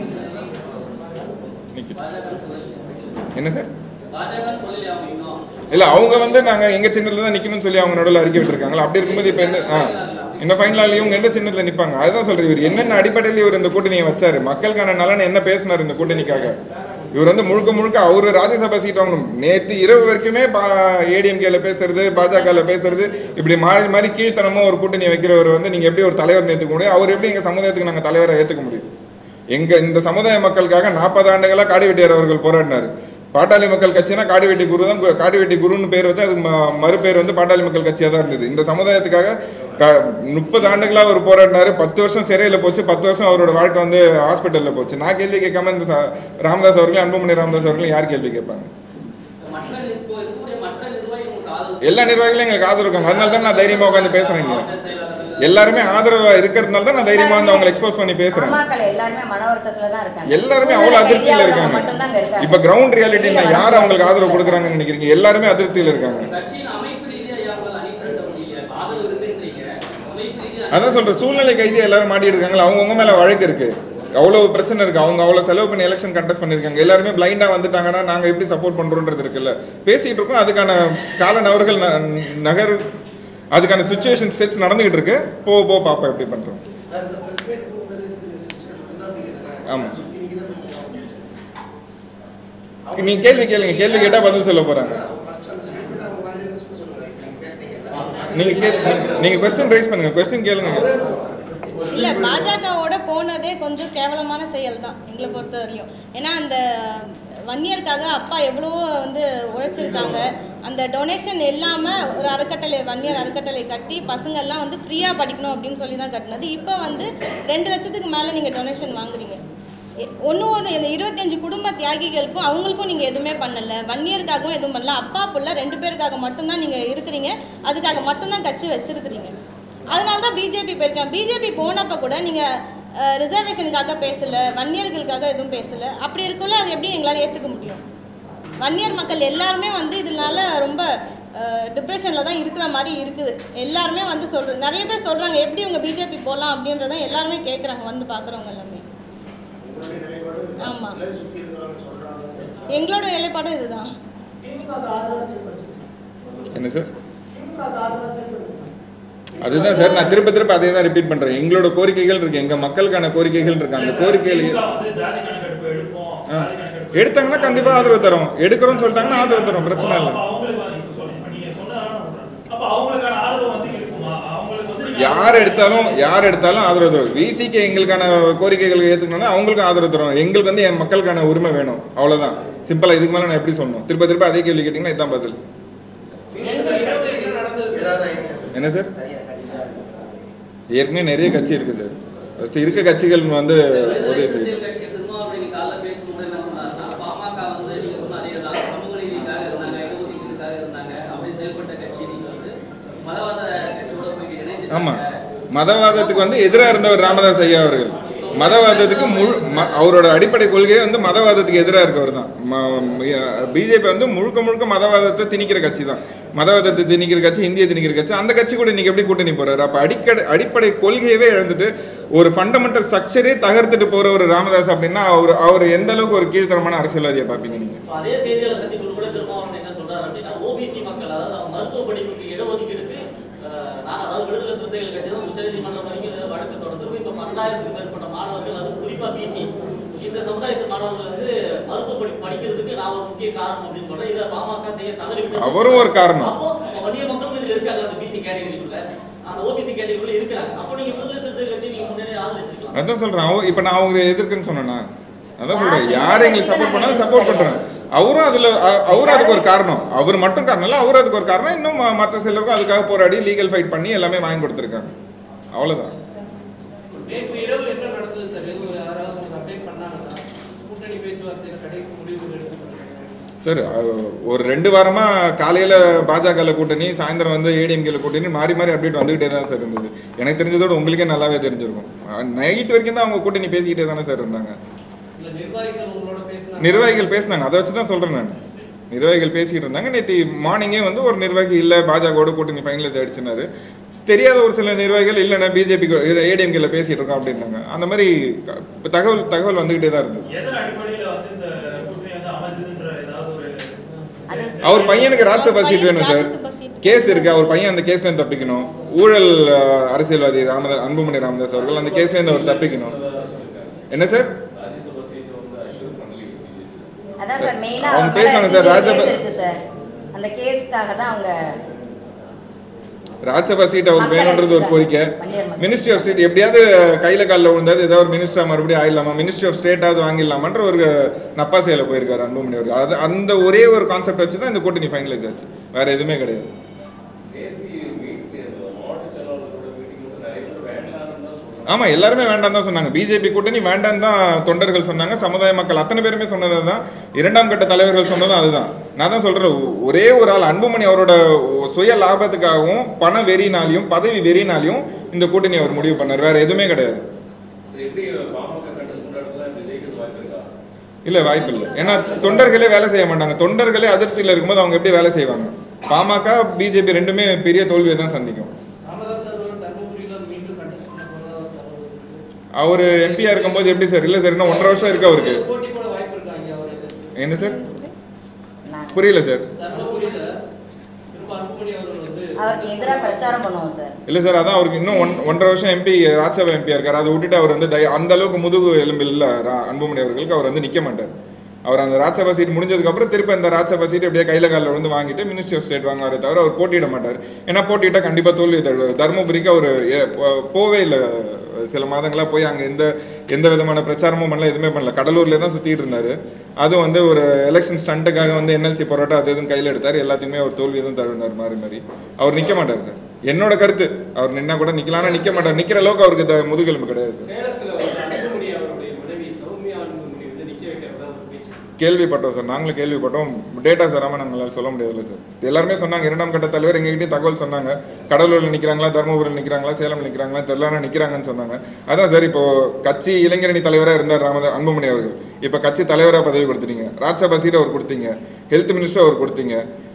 என்ன சார் பாஜக சொல்லலையா அவங்க இன்னும் இல்லை அவங்க வந்து நாங்கள் எங்கள் சின்னத்தில் தான் நிற்கணும்னு சொல்லி அவங்க நடுவில் அறிக்கை விட்டுருக்காங்களா அப்படி இருக்கும்போது இப்போ எந்த ஆ இன்னும் ஃபைனலாக இவங்க எந்த சின்னத்தில் நிற்பாங்க அதுதான் சொல்கிறேன் இவர் என்னென்ன அடிப்படையில் இவர் இந்த கூட்டணியை வச்சாரு மக்களுக்கான நலன் என்ன பேசினார் இந்த கூட்டணிக்காக இவர் வந்து முழுக்க முழுக்க அவர் ராஜ்யசபா சீட் வாங்கணும் நேற்று இரவு வரைக்குமே பா ஏடிஎம்கேல பேசுறது பாஜகவில் பேசுறது இப்படி மாறி மாறி கீழ்த்தனமாக ஒரு கூட்டணி வைக்கிறவர் வந்து நீங்கள் எப்படி ஒரு தலைவர் ஏற்றுக்க முடியும் அவர் எப்படி எங்கள் சமுதாயத்துக்கு நாங்கள் தலைவரை ஏற்றுக்க முடியும் எங்க இந்த சமுதாய மக்களுக்காக நாற்பது ஆண்டுகளா காடிவெட்டியார் அவர்கள் போராடினார் பாட்டாளி மக்கள் கட்சினா காடிவெட்டி குரு தான் கு- காடிவெட்டி குருன்னு பேர் வச்சு அது ம- மறுபேர் வந்து பாட்டாளி மக்கள் கட்சியாக தான் இருந்தது இந்த சமுதாயத்துக்காக க முப்பது ஆண்டுகளா அவர் போராடினாரு பத்து வருஷம் சிறையில் போச்சு பத்து வருஷம் அவரோட வாழ்க்கை வந்து ஹாஸ்பிட்டலில் போச்சு நான் கேள்வி கேட்காம இந்த ச- ராமதாஸ் அவர்களும் அன்புமணி ராமதாஸ் அவர்களும் யார் கேள்வி கேட்பாங்க மற்ற நி- இப்போ இருக்கக்கூடிய மற்ற நிர்வாகிகள் உங்களுக்கு ஆதரவு எல்லா நிர்வாகிகளும் எங்களுக்கு ஆதரவு இருக்காங்க அதனால தான் நான் தைரியமாக உட்காந்து பேசுறேன் இங்க மாவட்ட செயலாளர்கள் எல்லாருமே ஆதரவா இருக்கிறதுனால தான் நான் தைரியமா வந்து அவங்களை எக்ஸ்போஸ் பண்ணி பேசுறேன் பாமக எல்லாருமே மன வருத்தத்துல தான் இருக்காங்க எல்லாருமே அவ்வளவு அதிருப்தியில இருக்காங்க மட்டும்தாங்க இருக்காங்க இப்ப கிரவுண்ட் ரியாலிட்டியில் வெளிய யார் அவங்களுக்கு ஆதரவு கொடுக்குறாங்கன்னு நினைக்கிறீங்க எல்லாருமே அதிருப்தியில இருக்காங்க கட்சியின் அமைப்பு ரீதியா யாரால அணி திரட்ட முடியல இப்ப ஆதரவு இருக்குன்றீங்க அமைப்பு ரீதியா அதான் சொல்ற சூழ்நிலை கைதி எல்லாரும் மாட்டிட்டு இருக்காங்களா அவங்கவுங்க மேல வழக்கு இருக்கு அவ்வளவு பிரச்சனை இருக்கு அவங்க அவ்வளவு செலவு பண்ணி எலெக்ஷன் கண்டெஸ்ட் பண்ணிருக்காங்க எல்லாருமே பிளைண்டா வந்துட்டாங்கன்னா நாங்க எப்படி சப்போர்ட் பண்றோன்றது இருக்குல்ல பேசிட்டு இருக்கோம் அதுக்கான கால நகர்கள் ந- நகர் அதுக்கான சுச்சுவேஷன் ஸ்டெப்ஸ் நடந்துகிட்டு இருக்கு போ போ பாப்பா எப்படி பண்றோம் சார், இந்த press meet கூப்பிட்டது திரு சிஸ்டர் இருந்தா ஆமா. சுத்தி நீங்க தான் பேசுறீங்க. நீங்க கேள்வி கேளுங்க கேள்வி கேட்டா பதில் சொல்ல போறாங்க First அந்த statement அவங்க வாயிலிருந்து சொல்ல சொல்லுங்க. நீங்க பேசுனீங்கல்ல. நீங்க கேள் நீங்க கொஸ்டின் ரைஸ் பண்ணுங்க கொஸ்டின் கேளுங்க இல்ல பாஜகவோட போனதே கொஞ்சம் கேவலமான செயல் தான் எங்களை பொறுத்த வரையும் ஏன்னா அந்த வன்னியருக்காக அப்பா எவ்வளவோ வந்து உழைச்சிருக்காங்க அந்த டொனேஷன் இல்லாமல் ஒரு அறக்கட்டளை வன்னியர் அறக்கட்டளை கட்டி பசங்கள்லாம் வந்து ஃப்ரீயாக படிக்கணும் அப்படின்னு சொல்லி தான் கட்டினது இப்போ வந்து ரெண்டு லட்சத்துக்கு மேலே நீங்கள் டொனேஷன் வாங்குறீங்க ஒன்று ஒன்று இந்த இருபத்தஞ்சு குடும்ப தியாகிகளுக்கும் அவங்களுக்கும் நீங்கள் எதுவுமே பண்ணல வன்னியருக்காகவும் எதுவும் பண்ணல அப்பா புள்ள ரெண்டு பேருக்காக மட்டும்தான் நீங்கள் இருக்கிறீங்க அதுக்காக மட்டும்தான் கட்சி வச்சிருக்கிறீங்க அதனால தான் பிஜேபி போயிருக்காங்க பிஜேபி போனப்போ கூட நீங்கள் ரிசர்வேஷனுக்காக பேசல வன்னியர்களுக்காக எதுவும் பேசல அப்படி இருக்குள்ள அது எப்படி எங்களால் ஏற்றுக்க முடியும் வன்னியர் மக்கள் எல்லாருமே வந்து இதனால ரொம்ப டிப்ரெஷனில் தான் இருக்கிற மாதிரி இருக்குது எல்லாருமே வந்து சொல்கிறது நிறைய பேர் சொல்கிறாங்க எப்படி இவங்க பிஜேபி போகலாம் அப்படின்றத எல்லாருமே கேட்குறாங்க வந்து பார்க்குறவங்க எல்லாமே உங்களுடைய நிலைப்பாடும் இதுதான். ஆமா. எல்லாரும் சுத்தி இருக்கிறவங்க சொல்றாங்க. எங்களோட நிலைப்பாடும் இதுதான் என்ன சார் அதுதான் சார் நான் திரும்ப திரும்ப அதே தான் ரிப்பீட் பண்றேன் எங்களோட கோரிக்கைகள் இருக்கு எங்க மக்களுக்கான கோரிக்கைகள் இருக்கு அந்த கோரிக்கைகள் திமுக வந்து ஜாதி கணக்கெடுப்பு எடுப்போம் ஆ. ஜாதி கணக்கெடுப்பு எடுத்தாங்கன்னா கண்டிப்பா ஆதரவு தரோம் எடுக்கிறோம்னு சொல்லிட்டாங்கன்னா ஆதரவு தரோம் பிரச்சனை இல்லை அப்ப அவங்களுக்கு வந்து இப்ப சொல்லுங்க. இப்ப நீங்க சொன்னதால நான் சொல்றேன். அப்ப அவங்களுக்கான ஆதரவு வந்து இருக்குமா அவங்களுக்கு வந்து நீங்க யார் எடுத்தாலும் யார் எடுத்தாலும் ஆதரவு தரும் விசிக்கு எங்களுக்கான கோரிக்கைகள் ஏற்றுக்கணும்னா அவங்களுக்கு ஆதரவு தரும் எங்களுக்கு வந்து என் மக்களுக்கான உரிமை வேணும் அவ்வளவுதான் சிம்பிளா இதுக்கு மேல நான் எப்படி சொல்லணும் திரும்ப திரும்ப அதே கேள்வி கேட்டீங்கன்னா இதான் பதில் ஏதாவது ஐடியா சார் என்ன சார் தனியா கட்சியா ஏற்கனவே நிறைய கட்சி இருக்கு சார் ஃபர்ஸ்ட் இருக்க கட்சிகள் வந்து உதவி செய்யும் தேர்தல் கட்சி திருமாவளவன் இன்னைக்கு காலைல பேசும்போது என்ன சொன்னாருன்னா, பாமக வந்து நீங்க சொன்ன அதே தான், சமூக நீதிக்காக இருந்தாங்க, இடஒதுக்கீட்டுக்காக இருந்தாங்க, அப்படி செயல்பட்ட கட்சி நீங்க வந்து மதவாத கட்சியோட போய் இணைஞ்சிட்டாங்க. ஆமா மதவாதத்துக்கு வந்து எதிராக இருந்தவர் ராமதாஸ் ஐயா அவர்கள் மதவாதத்துக்கு முழு ம- அவரோட அடிப்படை கொள்கையே வந்து மதவாதத்துக்கு எதிராக இருக்கவர் தான் பிஜேபி வந்து முழுக்க முழுக்க மதவாதத்தை திணிக்கிற கட்சி தான் மதவாதத்தை திணிக்கிற கட்சி இந்திய திணிக்கிற கட்சி அந்த கட்சி கூட இன்னைக்கு எப்படி கூட்டணி போறாரு அப்ப அடிக்கடி அடிப்படை கொள்கையவே இழந்துட்டு ஒரு ஃபண்டமெண்டல் ஸ்ட்ரக்சரே தகர்த்துட்டு போற ஒரு ராமதாஸ் அப்படின்னா அவர் அவர் எந்த அளவுக்கு ஒரு கீழ்த்தரமான அரசியல்வாதியை பார்ப்பீங்க நீங்க இப்ப அதே செய்தியாளர் சந்திப்பில் கூட திருமாவளவன் என்ன சொல்றாரு அப்படின்னா, OBC மக்கள், அதாவது அவங்க மருத்துவ படிப்புக்கு இடஒதுக்கீடுக்கு, அஹ், நான் அதாவது விடுதலை சிறுத்தைகள் கட்சி தான் உச்சநீதிமன்றம் வரைக்கும் வழக்கு தொடர்ந்து இப்ப பன்னெண்டாயிரத்துக்கு மேற்பட்ட மாணவர்கள் அது குறிப்பா பிசி இந்த சமுதாயத்து மாணவர்கள் வந்து மருத்துவ படிப்பு படிக்கிறதுக்கு நான் ஒரு முக்கிய காரணம் அப்படின்னு சொல்றேன் இதை பாமக செய்ய தவறிவிட்டது அவரும் ஒரு காரணம். அப்போ அப்ப வன்னிய மக்களும் இதுல இருக்காங்க அந்த பிசி கேட்டகரிக்குள்ள அந்த ஓபிசி கேட்டகரிக்குள்ள இருக்கிறாங்க அப்போ நீங்க விடுதலை சிறுத்தைகள் கட்சி நீங்க முன்னாடி ஆதரிச்சிருக்கலாம் அதான் சொல்றேன் அவ இப்போ நான் அவங்க எதிர்க்குன்னு சொன்னேன்னா அதான் சொல்றேன் யார் எங்களுக்கு சப்போர்ட் பண்ணாலும் சப்போர்ட் பண்றேன் அவரும் அதுல அ- அவரும் அதுக்கு ஒரு காரணம் அவர் மட்டும் காரணம் இல்லை அவரும் அதுக்கு ஒரு காரணம் இன்னும் ம- மற்ற சிலருக்கும் அதுக்காக போராடி லீகல் ஃபைட் பண்ணி எல்லாமே வாங்கி கொடுத்துருக்காங்க அவ்வளவுதான் நேற்று இரவு என்ன நடந்தது சார் எதுவும் யாராவது உங்களுக்கு அப்டேட் பண்ணாங்கன்னா கூட்டணி பேச்சுவார்த்தையில கடைசி முடிவுகள் எடுக்கப்பட்டிருக்காங்க சார் அ- ஒரு ரெண்டு வாரமா காலையில பாஜக கூட்டணி சாயந்தரம் வந்து ஏடிஎம்கேல கூட்டணி மாறி மாறி அப்டேட் வந்துகிட்டே தான் சார் இருந்தது எனக்கு தெரிஞ்சதோட உங்களுக்கே நல்லாவே தெரிஞ்சிருக்கும் நைட் வரைக்கும் தான் அவங்க கூட்டணி பேசிக்கிட்டே தானே சார் இருந்தாங்க இல்ல நிர்வாகிகள் உங்களோட பேசினா நிர்வாகிகள் பேசினாங்க அதை வச்சு தான் சொல்கிறேன் நான் நிர்வாகிகள் பேசிக்கிட்டு இருந்தாங்க நேற்று மார்னிங்கே வந்து ஒரு நிர்வாகி இல்லை பாஜகவோட கூட்டணி ஃபைனலைஸ் ஆயிடுச்சுனாரு தெரியாத ஒரு சில நிர்வாகிகள் இல்லைண்ணா பிஜேபி ஏடிஎம்கேல பேசிகிட்டு இருக்கோம் அப்படின்னாங்க அந்த மாதிரி க- தகவல் தகவல் வந்துக்கிட்டே தான் இருந்தது எதன் அடிப்படையில வந்து இந்த கூட்டணி வந்து அமைஞ்சதுன்ற ஏதாவது ஒரு அது அவர் பையனுக்கு ராஜ்யசபா சீட் வேணும் சார் ராஜ்யசபா seat. கேஸ் இருக்கு அவர் பையன் அந்த கேஸ்ல இருந்து தப்பிக்கணும் ஊழல் அஹ், அரசியல்வாதி ராமதாஸ் அன்புமணி ராமதாஸ் அவர்கள் அந்த கேஸ்ல இருந்து அவர் தப்பிக்கணும் என்ன சார் அதான் சார் மெயினா அவங்க அவங்க பேசுவாங்க சார், ராஜப- இருக்கு சார் அந்த கேஸ்க்காக தான் அவங்க ராஜ்யசபா சீட் அவருக்கு வேணுன்றது ஒரு கோரிக்கை பன்னீர் மக்கள். மினிஸ்ட்ரி ஆஃப் ஸ்டேட் எப்படியாவது கையில் காலில் விழுந்தாது ஏதாவது ஒரு மினிஸ்டரா மறுபடியும் ஆயிடலாமா மினிஸ்ட்ரி ஆஃப் ஸ்டேட்டாவது வாங்கிடலாமான்ற ஒரு நப்பாசையில் போயிருக்காரு அன்புமணி அவர்கள் அது அந்த ஒரே ஒரு கான்செப்ட் வச்சு தான் இந்த கூட்டணி ஃபைனலைஸ் ஆச்சு வேற எதுவுமே கிடையாது ஆமா எல்லாருமே வேண்டாம் தான் சொன்னாங்க பிஜேபி கூட்டணி வேண்டாம் தான் தொண்டர்கள் சொன்னாங்க சமுதாய மக்கள் அத்தனை பேருமே சொன்னது தான் இரண்டாம் கட்ட தலைவர்கள் சொன்னதும் அதுதான் நான் தான் சொல்றேன் ஒ- ஒரே ஒரு ஆள் அன்புமணி அவரோட சுய லாபத்துக்காகவும் பண வெறினாலையும் பதவி வெறினாலையும் இந்த கூட்டணி அவர் முடிவு பண்ணார் வேற எதுவுமே கிடையாது இல்ல வாய்ப்பு இல்லை ஏன்னா தொண்டர்களே வேலை செய்ய மாட்டாங்க தொண்டர்களே அதிருப்தியில் இருக்கும்போது அவங்க எப்படி வேலை செய்வாங்க பாமக பிஜேபி ரெண்டுமே பெரிய தோல்வியை தான் சந்திக்கும் ராமதாஸ் அவர்கள் தர்மபுரியில மீண்டும் கண்டெஸ்ட் பண்ண போறதா ஒரு தகவல் இருக்கு. அவர் எம்பியா இருக்கும்போது எப்படி சார் இல்ல சார் இன்னும் ஒன்றரை வருஷம் இருக்கு அவருக்கு போட்டி போட வாய்ப்பு இருக்கா இங்க அவருக்கு என்ன சார் நான் புரியல சார் தர்மபுரியில திரும்ப அன்புமணி அவர்கள் வந்து அவருக்கு எதிராக பிரச்சாரம் பண்ணுவோம் சார் இல்ல சார் அதான் அவருக்கு இன்னும் ஒன் ஒன்றரை வருஷம் எம்பி ராஜ்யசபா எம்பியா இருக்காரு அதை விட்டுட்டு அவர் வந்து தய- அந்த அளவுக்கு முதுகு எலும்பு இல்ல ரா- அன்புமணி அவர்களுக்கு அவர் வந்து நிக்க மாட்டார் அவர் அந்த ராஜ்யசபா சீட் முடிஞ்சதுக்கு அப்புறம் திருப்பி அந்த ராஜ்யசபா சீட் அப்படியே கையில காலில் வந்து வாங்கிட்டு மினிஸ்ட்ரி ஆஃப் ஸ்டேட் வாங்குவாரே தவிர அவர் போட்டியிட மாட்டார் ஏன்னா போட்டியிட்டா கண்டிப்பா தோல்வி தருவார் தருமபுரிக்கு அவர் ஏ- போ- போவே இல்லை சில மாதங்களா போய் அங்க எந்த எந்த விதமான பிரச்சாரமும் பண்ணல எதுவுமே பண்ணல கடலூர்ல தான் சுத்திட்டு இருந்தாரு அதுவும் வந்து ஒரு எலெக்ஷன் ஸ்டண்ட்டுக்காக வந்து என்எல்சி போராட்டம் அது எதுவும் கையில் எடுத்தார் எல்லாத்தையுமே அவர் தோல்வி தான் தருவினார் மாறி மாறி அவர் நிக்க மாட்டார் சார் என்னோட கருத்து அவர் நின்னா கூட நிக்கலாம் ஆனா நிக்க மாட்டார் நிக்கிற அளவுக்கு அவருக்கு த- முதுகெலும்பு கிடையாது சார் சேலத்துல வந்து அன்புமணி அவருடைய மனைவி சௌமியா அன்புமணி வந்து நிக்க வைக்கிறதா ஒரு பேச்சு கேள்விப்பட்டோம் சார் நாங்களும் கேள்விப்பட்டோம் டேட்டா வராமல் நம்மளால சொல்ல முடியாதுல்ல சார் எல்லாருமே சொன்னாங்க இரண்டாம் கட்ட தலைவர் எங்ககிட்டயே தகவல் சொன்னாங்க கடலூரில் நிற்கிறாங்களா தருமபுரியில் நிற்கிறாங்களா சேலம் நிற்கிறாங்களா தெரியலனா நிற்கிறாங்கன்னு சொன்னாங்க அதான் சார் இப்போ கட்சி இளைஞரணி தலைவராக இருந்தார் ராமதா அன்புமணி அவர்கள் இப்போ கட்சி தலைவராக பதவி கொடுத்துட்டீங்க ராஜ்யசபா சீட் அவர் கொடுத்தீங்க ஹெல்த் மினிஸ்டர் அவர் கொடுத்தீங்க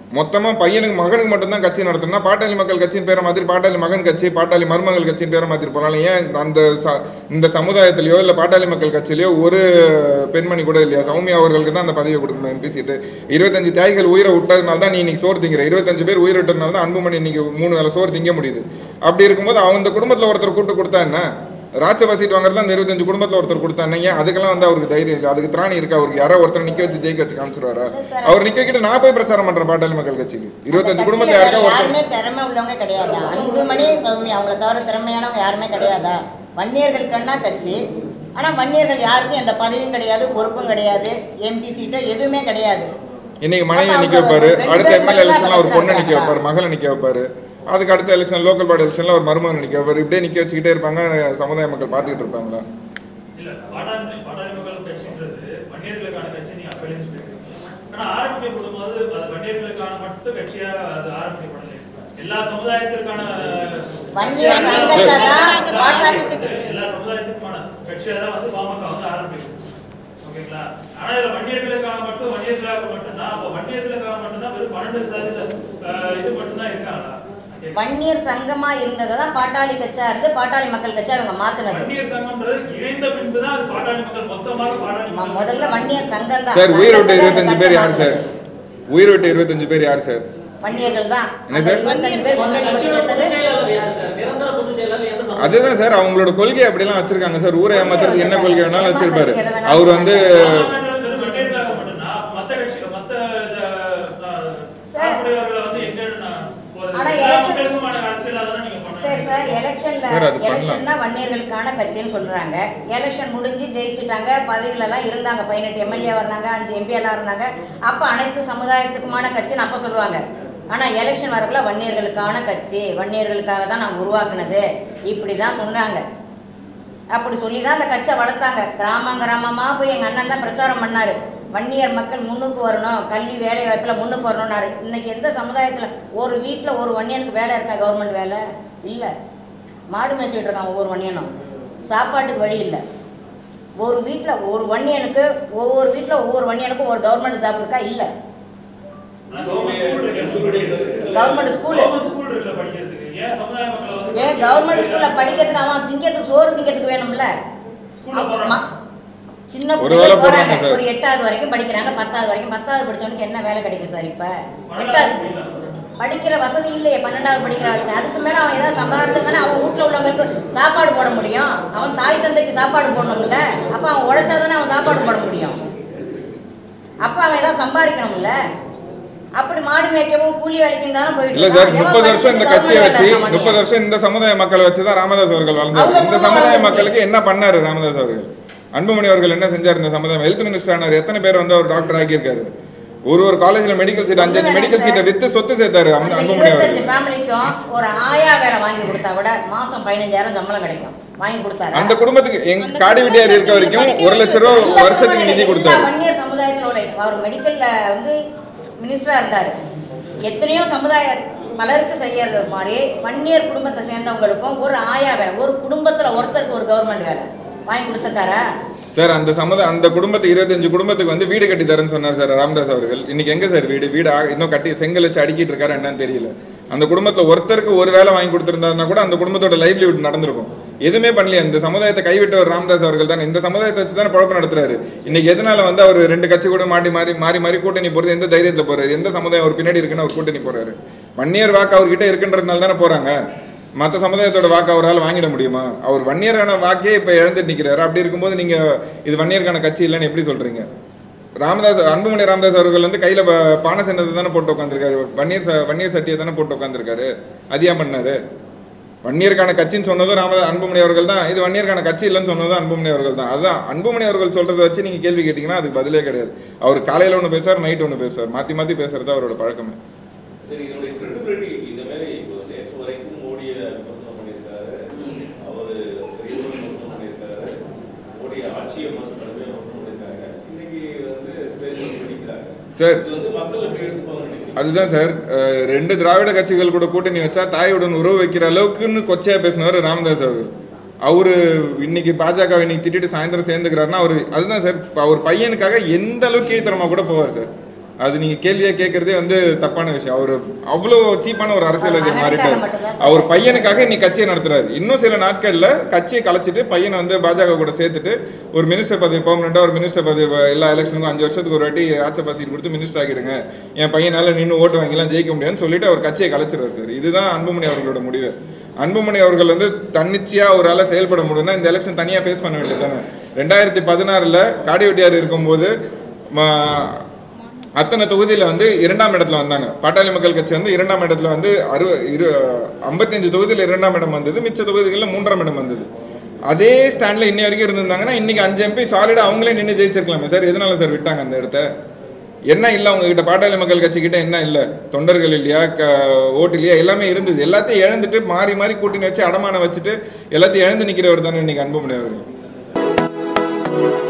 மொத்தமாக பையனுக்கு மகனுக்கு மட்டும்தான் கட்சி நடத்தணும்னா பாட்டாளி மக்கள் கட்சியின் பேரை மாதிரி பாட்டாளி மகன் கட்சி பாட்டாளி மருமகள் கட்சியின் பேரை மாற்றி போனாலும் ஏன் இந்த- அந்த ச- இந்த சமுதாயத்திலேயோ இல்லை பாட்டாளி மக்கள் கட்சியிலையோ ஒரு பெண்மணி கூட இல்லையா சௌமியா அவர்களுக்கு தான் அந்த பதவியை கொடுக்கணும் எம்பி சீட்டு இருபத்தஞ்சு தியாகிகள் உயிரை விட்டதுனால தான் நீ இன்னைக்கு சோறு திங்கிற இருபத்தஞ்சு பேர் உயிரை விட்டதுனால தான் அன்புமணி இன்னைக்கு மூணு வேளை சோறு திங்க முடியுது அப்படி இருக்கும்போது அவங்க குடும்பத்தில் ஒருத்தர் கூட்டு கொடுத்தா என்ன ராஜ்யசபா சீட் வாங்குறதுல அந்த இருபத்தஞ்சு குடும்பத்தில் ஒருத்தர் கொடுத்தா என்ன ஏன் அதுக்கெல்லாம் வந்து அவருக்கு தைரியம் இல்லை அதுக்கு திராணி இருக்கு அவருக்கு யாரோ ஒருத்தர் நிக்க வச்சு ஜெயிக்க வச்சு காமிச்சிருவாரா அவர் நிக்க வைக்கிட்டு நான் போய் பிரச்சாரம் பண்றேன் பாட்டாளி மக்கள் கட்சிக்கு இருபத்தஞ்சு அந்த குடும்பத்தில் கட்சியில யாருக்கா வேற ஒருத்தர் யாருமே திறமை உள்ளவங்க கிடையாதா அன்புமணி சௌமி அவங்கள தவிர திறமையானவங்க யாருமே கிடையாதா வன்னியர்களுக்குன்னா கட்சி ஆனா வன்னியர்கள் யாருக்கும் எந்த பதவியும் கிடையாது பொறுப்பும் கிடையாது எம்பி சீட்டோ எதுவுமே கிடையாது இன்னைக்கு மனைவி அப்ப நிக்க அவங்க வைப்பாரு ரெண்டு அடுத்த பேர் எம்எல்ஏ மட்டும் எலெக்ஷன்ல ஒரு தான் பொண்ணை நிக்க பிரச்சனை வைப்பாரு மகளை நிக்க வைப்பாரு அதுக்கு அடுத்த எலெக்ஷன் லோக்கல் பாடி எலெக்ஷன்ல ஒரு மருமகன் நிக்க வைப்பாரு இப்படியே நிக்க வச்சுக்கிட்டே இருப்பாங்க சமுதாய மக்கள் பார்த்துக்கிட்டு இருப்பாங்களா இல்ல பாட்டாளி பாட்டாளி மக்கள் கட்சின்றது வன்னியர்களுக்கான கட்சி நீங்க அப்பவே சொல்லிருக்கீங்க ஆனா ஆரம்பிக்கப்படும் போது அது வன்னியர்களுக்கான மட்டும் கட்சியா அது ஆரம்பிக்கப்படலை எல்லா சமுதாயத்திற்கான வன்னியர் எல்லா சங்கத்துல தான் சமுதாயத்திற்கான பாட்டாளி எல்லா சமுதாயத்துக்குமான கட்சியா தான் வந்து பாமக வந்து ஆரம்பிக்கும் ஓகேங்களா ஆனா இதுல வன்னியர்களுக்காக மட்டும் வன்னியர்களுக்காக மட்டும்தான் அப்போ வன்னியர்களுக்காக மட்டும்தான் வெறும் பன்னெண்டு சதவீத அஹ், இது மட்டும்தான் இருக்காங்களா நான் கேட்கிறேன். வன்னியர் சங்கமா இருந்ததை தான் பாட்டாளி கட்சியா இருந்து பாட்டாளி மக்கள் கட்சியா அவங்க மாத்துனது வன்னியர் சங்கம்ன்றது இணைந்த பின்பு தான் அது பாட்டாளி மக்கள் மொத்தமாக பாட்டாளி ம- மக்கள் முதல்ல வன்னியர் சங்கம் தான் சார் உயிர் விட்ட இருபத்தஞ்சு பேர் யார் சார் உயிர் விட்ட இருபத்தஞ்சு பேர் யார் சார் வன்னியர்கள் தான் என்ன சார்? இருபத்தஞ்சு பேர் ஒன்றரை கட்சியோட சேர்த்தது பொதுச் செயலாளர் யாரு சார் நிரந்தர பொதுச் செயலாளர் எந்த சமூகம் அதுதான் சார் அவங்களோட கொள்கை அப்படிலாம் வச்சிருக்காங்க சார் ஊரை ஏமாத்துறதுக்கு என்ன கொள்கை வேணாலும் வச்சிருப்பாரு அவர் வந்து பாராளுமன்றத்தில் வெறும் வன்னியர்களாக மட்டும்தான் மத்த கட்சி மத்த அஹ், அஹ், சார். சார்புடையவர்களை வந்து எங்க நான் போறது? ஆனா எல்லா election- மக்களுக்குமான அரசியல் அதான் நீங்க சரி பண்ணணும் சார் எலெக்ஷன்ல சார், அது பண்ணலாம். எலெக்ஷன்னா வன்னியர்களுக்கான கட்சின்னு சொல்றாங்க எலெக்ஷன் முடிஞ்சு ஜெயிச்சுட்டாங்க பதவியில எல்லாம் இருந்தாங்க பதினெட்டு எம்எல்ஏ இருந்தாங்க அஞ்சு எம்பி எல்லாம் இருந்தாங்க அப்ப அனைத்து சமுதாயத்துக்குமான கட்சின்னு அப்ப சொல்லுவாங்க ஆனா எலெக்ஷன் வரக்குள்ள வன்னியர்களுக்கான கட்சி வன்னியர்களுக்காக தான் நாங்க உருவாக்குனது இப்படி தான் சொன்னாங்க அப்படி சொல்லி தான் அந்த கட்சியை வளர்த்தாங்க கிராமம் கிராமமாக போய் எங்கள் அண்ணன் தான் பிரச்சாரம் பண்ணார் வன்னியர் மக்கள் முன்னுக்கு வரணும் கல்வி வேலை வாய்ப்பில் முன்னுக்கு வரணும்னாரு இன்னைக்கு எந்த சமுதாயத்தில் ஒரு வீட்டில் ஒரு வன்னியனுக்கு வேலை இருக்கா கவர்மெண்ட் வேலை இல்லை மாடு மேய்ச்சிட்டு இருக்கான் ஒவ்வொரு வன்னியனும் சாப்பாட்டுக்கு வழி இல்லை ஒரு வீட்டில் ஒரு வன்னியனுக்கு ஒவ்வொரு வீட்டில் ஒவ்வொரு வன்னியனுக்கும் ஒரு கவர்மெண்ட் ஜாப் இருக்கா இல்லை ஆனா கவர்மெண்ட் ஸ்கூல் இருக்கு எப்படி படிக்கிறது? கவர்மெண்ட் ஸ்கூலு கவர்மெண்ட் ஸ்கூல் இருக்குல்ல படிக்கிறதுக்கு ஏன் சமுதாய மக்களை வந்து ஏன் கவர்மெண்ட் ஸ்கூலில் படிக்கிறதுக்கு அவன் திங்கிறதுக்கு சோறு திங்கிறதுக்கு வேணும்ல ஸ்கூல்ல போறாங்க ம- சின்ன ஒரு பிள்ளைங்க வேளை போறாங்க போடுறாங்க சார். ஒரு எட்டாவது வரைக்கும் படிக்கிறாங்க பத்தாவது வரைக்கும் பத்தாவது படிச்சவனுக்கு என்ன வேலை கிடைக்கும் சார் இப்ப பன்னெண்டாவது எட்டாவது படிக்கலாம். படிக்கிற வசதி இல்லையே பன்னெண்டாவது படிக்கிற வரைக்கும் அதுக்கு மேல அவன் ஏதாவது சம்பாதிச்சாதானே அவன் வீட்டுல உள்ளவங்களுக்கு சாப்பாடு போட முடியும் அவன் தாய் தந்தைக்கு சாப்பாடு போடணும்ல அப்ப அவன் உழைச்சாதானே அவன் சாப்பாடு போட முடியும் அப்ப அவன் ஏதாவது சம்பாதிக்கணும்ல அப்படி மாடு மேய்க்கவும் கூலி வேலைக்கும் தானே போயிட்டு இல்ல சார் இருக்கான். எவன் முப்பது வருஷம் இந்த படிச்சு கட்சியை government வச்சு வேலை இருக்க முப்பது வருஷம் இந்த சமுதாய மக்களை வச்சு தான் ராமதாஸ் அவர்கள் வளர்ந்தார் அவங்க இந்த மூணு சமுதாய வளர்ந்துச்சு. மக்களுக்கு என்ன பண்ணாரு ராமதாஸ் அவர்கள் அன்புமணி அவர்கள் என்ன செஞ்சார் இந்த சமுதாயம் ஹெல்த் மினிஸ்டர் ஆனார் எத்தனை பேர் வந்து அவர் டாக்டர் ஆக்கியிருக்காரு ஒரு ஒரு காலேஜ்ல மெடிக்கல் சீட் அஞ்சு அஞ்சு மெடிக்கல் சீட்டை வித்து சொத்து சேர்த்தாரு அந்த அன்பு- அன்புமணி இருபத்தஞ்சு அவர்கள் ஃபேமிலிக்கும் ஒரு ஆயா வேலை வாங்கி கொடுத்தா கூட மாசம் பதினஞ்சாயிரம் சம்பளம் கிடைக்கும் வாங்கி கொடுத்தாரு அந்த குடும்பத்துக்கு எங்க காடி வீட்டியார் இருக்க வரைக்கும் ஒரு லட்ச ரூபா வருஷத்துக்கு நிதி கொடுத்தாரு வன்னியர் சமுதாயத்தில் உள்ள அவர் மெடிக்கல்ல வந்து மினிஸ்டரா இருந்தாரு எத்தனையோ சமுதாய பலருக்கு செய்யறது மாதிரி வன்னியர் குடும்பத்தை சேர்ந்தவங்களுக்கும் ஒரு ஆயா வேலை ஒரு குடும்பத்துல ஒருத்தருக்கு ஒரு கவர்மெண்ட் வேலை வாங்கி கொடுத்துருக்காரா சார் அந்த சமுதாய அந்த குடும்பத்துக்கு இருபத்தஞ்சு குடும்பத்துக்கு வந்து வீடு கட்டி தரேன்னு சொன்னார் சார் ராமதாஸ் அவர்கள் இன்னைக்கு எங்க சார் வீடு வீடு ஆ- இன்னும் கட்டி செங்கல் வச்சு அடிக்கிட்டு இருக்காரு என்னன்னு தெரியல அந்த குடும்பத்துல ஒருத்தருக்கு ஒரு வேலை வாங்கி கொடுத்திருந்தாருன்னா கூட அந்த குடும்பத்தோட லைவ்லிஹுட் நடந்திருக்கும் எதுவுமே பண்ணலையே இந்த சமுதாயத்தை கைவிட்டவர் ராமதாஸ் அவர்கள் தான் இந்த சமுதாயத்தை வச்சு தானே குழப்பம் நடத்துறாரு இன்னைக்கு எதனால வந்து அவர் ரெண்டு கட்சி கூட மாட்டி மாறி மாறி மாறி கூட்டணி போறது எந்த தைரியத்துல போறாரு எந்த சமுதாயம் அவர் பின்னாடி இருக்குன்னு அவர் கூட்டணி போறாரு வன்னியர் வாக்கு அவர்கிட்ட இருக்குன்றதுனால தானே போறாங்க மற்ற சமுதாயத்தோட வாக்கு அவரால் வாங்கிட முடியுமா அவர் வன்னியரான வாக்கே இப்போ இழந்துட்டு நிற்கிறாரு அப்படி இருக்கும்போது நீங்க இது வன்னியருக்கான கட்சி இல்லைன்னு எப்படி சொல்றீங்க ராமதாஸ் அன்புமணி ராமதாஸ் அவர்கள் வந்து கையில ப- பானை சின்னத்தை தானே போட்டு உட்காந்துருக்காரு வன்னியர் ச- வன்னியர் சட்டியை தானே போட்டு உட்காந்துருக்காரு அதியா பண்ணாரு வன்னியருக்கான கட்சின்னு சொன்னதும் ராம அன்புமணி அவர்கள் தான் இது வன்னியருக்கான கட்சி இல்லைன்னு சொன்னதும் அன்புமணி அவர்கள் தான் அதுதான் அன்புமணி அவர்கள் சொல்றதை வச்சு நீங்க கேள்வி கேட்டீங்கன்னா அதுக்கு பதிலே கிடையாது அவர் காலையில ஒன்று பேசுவார் நைட் ஒன்று பேசுவார் மாத்தி மாத்தி பேசுறது அவரோட பழக்கமே சரி இதனுடைய credibility இந்த மாதிரி இப்போ நேற்று வரைக்கும் மோடியை விமர்சனம் பண்ணியிருக்காரு அவரு பெரிய ஒரு விமர்சனம் பண்ணியிருக்காரு மோடி ஆட்சியை வந்து கடுமையாக விமர்சனம் பண்ணியிருக்காங்க இன்னைக்கு வந்து ஸ்டேஜ் படிக்கிறாங்க சார் இது வந்து மக்கள் எப்படி எடுத்துப்பாங்கன்னு நினைக்கிறீங்க அதுதான் சார் அஹ், ரெண்டு திராவிட கட்சிகள் கூட கூட்டணி வச்சா தாயுடன் உறவு வைக்கிற அளவுக்குன்னு கொச்சையா பேசினவர் ராமதாஸ் அவர்கள் அவரு இன்னைக்கு பாஜக இன்னைக்கு திட்டிட்டு சாயந்தரம் சேர்ந்துக்கிறாருன்னா அவர் அதுதான் சார் இப்ப அவர் பையனுக்காக எந்த அளவுக்கு கீழ்த்தரமா கூட போவார் சார் அது நீங்கள் கேள்வியாக கேட்குறதே வந்து தப்பான விஷயம் அவர் அவ்வளோ சீப்பான ஒரு அரசியல்வாதி மகனுக்காக மாறிட்டார் மட்டும்தான் அவர் பையனுக்காக இன்னைக்கு கட்சியை நடத்துறாரு இன்னும் சில நாட்களில் கட்சியை கலைச்சிட்டு பையனை வந்து பாஜக கூட சேர்த்துட்டு ஒரு மினிஸ்டர் பதவி பெர்மனெண்ட்டாக ஒரு மினிஸ்டர் பதவி வ- எல்லா எலெக்ஷனுக்கும் அஞ்சு வருஷத்துக்கு ஒரு வாட்டி ஆட்சேப சீட் கொடுத்து மினிஸ்டர் ஆகிடுங்க என் பையனால நின்று ஓட்டு வாங்கிலாம் ஜெயிக்க முடியாதுன்னு சொல்லிட்டு அவர் கட்சியை கலைச்சிருவார் சார் இதுதான் அன்புமணி அவர்களோட முடிவு அன்புமணி அவர்கள் வந்து தன்னிச்சையாக ஒரு ஆளை செயல்பட முடியும்னா இந்த எலெக்ஷன் தனியாக ஃபேஸ் பண்ண வேண்டியது தானே ரெண்டாயிரத்தி பதினாறில் காடிவெட்டியார் இருக்கும்போது ம- அத்தனை தொகுதியில் வந்து இரண்டாம் இடத்துல வந்தாங்க பாட்டாளி மக்கள் கட்சி வந்து இரண்டாம் இடத்துல வந்து அறு இரு ஐம்பத்தஞ்சு தொகுதியில் இரண்டாம் இடம் வந்தது மிச்ச தொகுதிகளில் மூன்றாம் இடம் வந்தது அதே ஸ்டாண்டில் இன்னி வரைக்கும் இருந்திருந்தாங்கன்னா இன்னைக்கு அஞ்சு எம்பி சாலிடாக அவங்களே நின்று ஜெயிச்சிருக்கலாமே சார் எதனால சார் விட்டாங்க அந்த இடத்த என்ன இல்லை உங்ககிட்ட பாட்டாளி மக்கள் கட்சி கிட்ட என்ன இல்லை தொண்டர்கள் இல்லையா க ஓட்டு இல்லையா எல்லாமே இருந்தது எல்லாத்தையும் இழந்துட்டு மாறி மாறி கூட்டின்னு வச்சு அடமானம் வச்சுட்டு எல்லாத்தையும் இழந்து நிற்கிறவர் தானே இன்னைக்கு அன்புமணி அவர்கள்